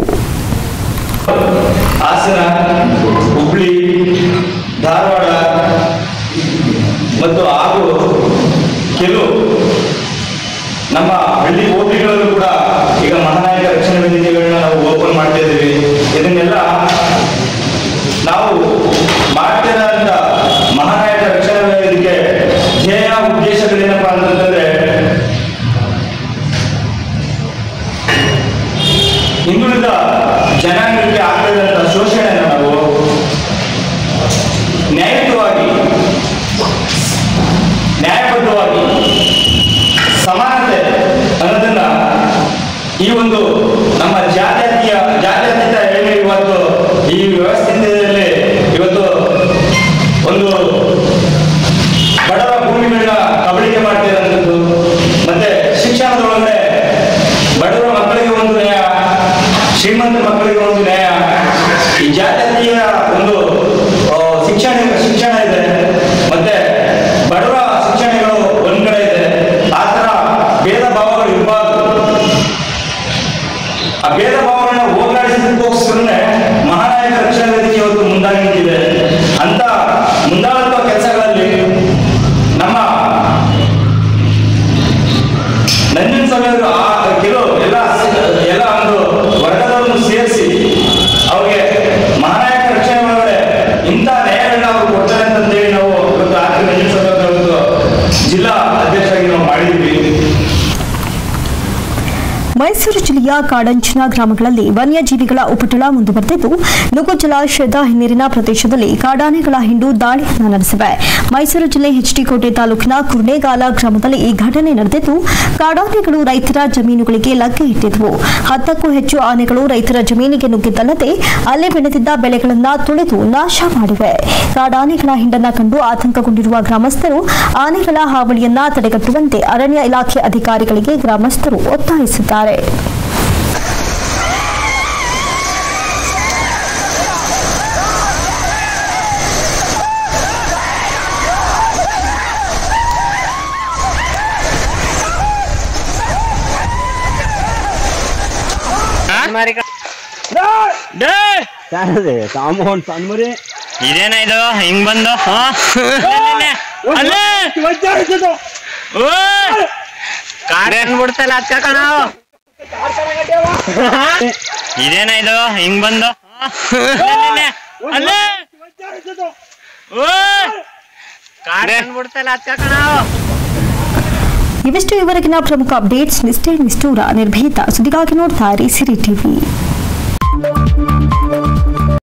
ಹಾಸನ ಹುಬ್ಳಿ ಧಾರವಾಡ ಮತ್ತು ಹಾಗೂ ಕೆಲವು ನಮ್ಮ ಹಳ್ಳಿ ಹೋಬಳಿಗಳಲ್ಲೂ ಕೂಡ ಈಗ ಮಹಾನಾಯಕ ರಕ್ಷಣಾ ವೇದಿಕೆಗಳನ್ನ ನಾವು ಓಪನ್ ಮಾಡ್ತಾ ಇದ್ದೀವಿ ಇದನ್ನೆಲ್ಲ ನಾವು ಮಾಡ್ತಿರೋಂಥ ಮಹಾನಾಯಕ ರಕ್ಷಣಾ ವೇದಿಕೆ ಧ್ಯೇಯ ಉದ್ದೇಶಗಳೇನಪ್ಪಾ ಅಂತಂದ್ರೆ ಹಿಂದುಳಿದ ಜನಾಂಗಕ್ಕೆ ಆಗ್ತಿದ್ದಂಥ ಶೋಷಣೆಯನ್ನು ನಾವು ನ್ಯಾಯಯುತವಾಗಿ ನ್ಯಾಯಬದ್ಧವಾಗಿ ಸಮಾನತೆ ಅನ್ನೋದನ್ನ ಈ ಒಂದು ನಮ್ಮ ಜಾತ್ಯತೀಯ ಜಾತ್ಯತೀತ ಹೇಳಿ ಇವತ್ತು ಈ ವ್ಯವಸ್ಥೆಯಲ್ಲಿ ಇವತ್ತು ಒಂದು ಬಡವ ಭೂಮಿಗಳನ್ನ ಕಬಳಿಕೆ ಮಾಡ್ತಿರೋಂಥದ್ದು ಮತ್ತೆ ಶಿಕ್ಷಣದೊಳಗಡೆ ಬಡವರ ಮಕ್ಕಳಿಗೆ ಒಂದು ನ್ಯಾಯ ಶ್ರೀಮಂತರ ಮಕ್ಕಳಿಗೆ ಒಂದು ನ್ಯಾಯ ಈ ಜಾತ್ಯತೀಯ ಒಂದು ಆ, ಶಿಕ್ಷಣ ಶಿಕ್ಷಣ ಇದೆ ಮತ್ತೆ ಬಡವರ ಶಿಕ್ಷಣಗಳು ಒಂದ್ ಕಡೆ ಇದೆ ಆ ತರ ಭೇದ ಭಾವಗಳು ಇರಬಾರ್ದು ಆ ಭೇದ ಭಾವಗಳನ್ನ ಹೋಗಲಾಡಿಸೋದಕ್ಕೋಸ್ಕರನೇ ಮಹಾನಾಯಕ ರಕ್ಷಣಾ ವೇದಿಕೆ ಇವತ್ತು ಮುಂದಾಗಿ ನಿಂತಿದೆ ಅಂತ ಮುಂದಾಳುವ ಕೆಲಸಗಳಲ್ಲಿ ನಮ್ಮ ನಂಜನ ಸಮಯದ ಕೆಲವು ಎಲ್ಲ ಎಲ್ಲ ಒಂದು ವರ್ಗದವರನ್ನು ಸೇರಿಸಿ ಅವ್ರಿಗೆ ಮಹಾನಾಯಕ ರಕ್ಷಣೆ ಒಳಗಡೆ ಇಂಥ ನ್ಯಾಯಗಳನ್ನ ಅವ್ರು ಕೊಡ್ತಾರೆ ಅಂತಂದೇಳಿ ನಾವು ಇವತ್ತು ಆರ್ಥಿಕ ನಂಜನ ಸಮಯದ ಇವತ್ತು ಜಿಲ್ಲಾ ಅಧ್ಯಕ್ಷರಾಗಿ ನಾವು ಮಾಡಿದ್ವಿ ಮೈಸೂರು ಜಿಲ್ಲೆಯ ಕಾಡಂಚಿನ ಗ್ರಾಮಗಳಲ್ಲಿ ವನ್ಯಜೀವಿಗಳ ಉಪಟಳ ಮುಂದುವರೆದಿದ್ದು ನುಗ್ಗು ಜಲಾಶಯದ ಹಿನ್ನೀರಿನ ಪ್ರದೇಶದಲ್ಲಿ ಕಾಡಾನೆಗಳ ಹಿಂಡು ದಾಳಿಯನ್ನು ನಡೆಸಿವೆ ಮೈಸೂರು ಜಿಲ್ಲೆ ಹೆಚ್ಡಿಕೋಟೆ ತಾಲೂಕಿನ ಕುರ್ನೇಗಾಲ ಗ್ರಾಮದಲ್ಲಿ ಈ ಘಟನೆ ನಡೆದಿದ್ದು ಕಾಡಾನೆಗಳು ರೈತರ ಜಮೀನುಗಳಿಗೆ ಲಗ್ಗೆ ಇಟ್ಟಿದ್ವು ಹತ್ತಕ್ಕೂ ಹೆಚ್ಚು ಆನೆಗಳು ರೈತರ ಜಮೀನಿಗೆ ನುಗ್ಗಿದ್ದಲ್ಲದೆ ಅಲ್ಲಿ ಬೆಳೆದಿದ್ದ ಬೆಳೆಗಳನ್ನು ತುಳಿದು ನಾಶ ಮಾಡಿವೆ ಕಾಡಾನೆಗಳ ಹಿಂಡನ್ನ ಕಂಡು ಆತಂಕಗೊಂಡಿರುವ ಗ್ರಾಮಸ್ಥರು ಆನೆಗಳ ಹಾವಳಿಯನ್ನ ತಡೆಗಟ್ಟುವಂತೆ ಅರಣ್ಯ ಇಲಾಖೆ ಅಧಿಕಾರಿಗಳಿಗೆ ಗ್ರಾಮಸ್ಥರು ಒತ್ತಾಯಿಸಿದ್ದಾರೆ ಇದೇನ ಇದು ಹಿಂಗ್ ಬಂದು ಹಾ? ಅಲ್ಲೇ ಬಿಡ್ತಲ್ಲ ಅಕ್ಕ ಕಣ ಇದೇನ ಇದು ಹಿಂಗ್ ಬಂದು ಹಾ? ಅಲ್ಲೇ ಬಿಡ್ತಲ್ಲ ಅಕ್ಕ ಕಣ ಇವಿಷ್ಟು ಇವರೆಗಿನ ಪ್ರಮುಖ ಅಪ್ಡೇಟ್ಸ್ ನಿಷ್ಠೆ ನಿಷ್ಠೂರ ನಿರ್ಭೀತ ಸುದ್ದಿಗಾಗಿ ನೋಡ್ತಾ ಇರಿ ಸಿರಿ ಟಿವಿ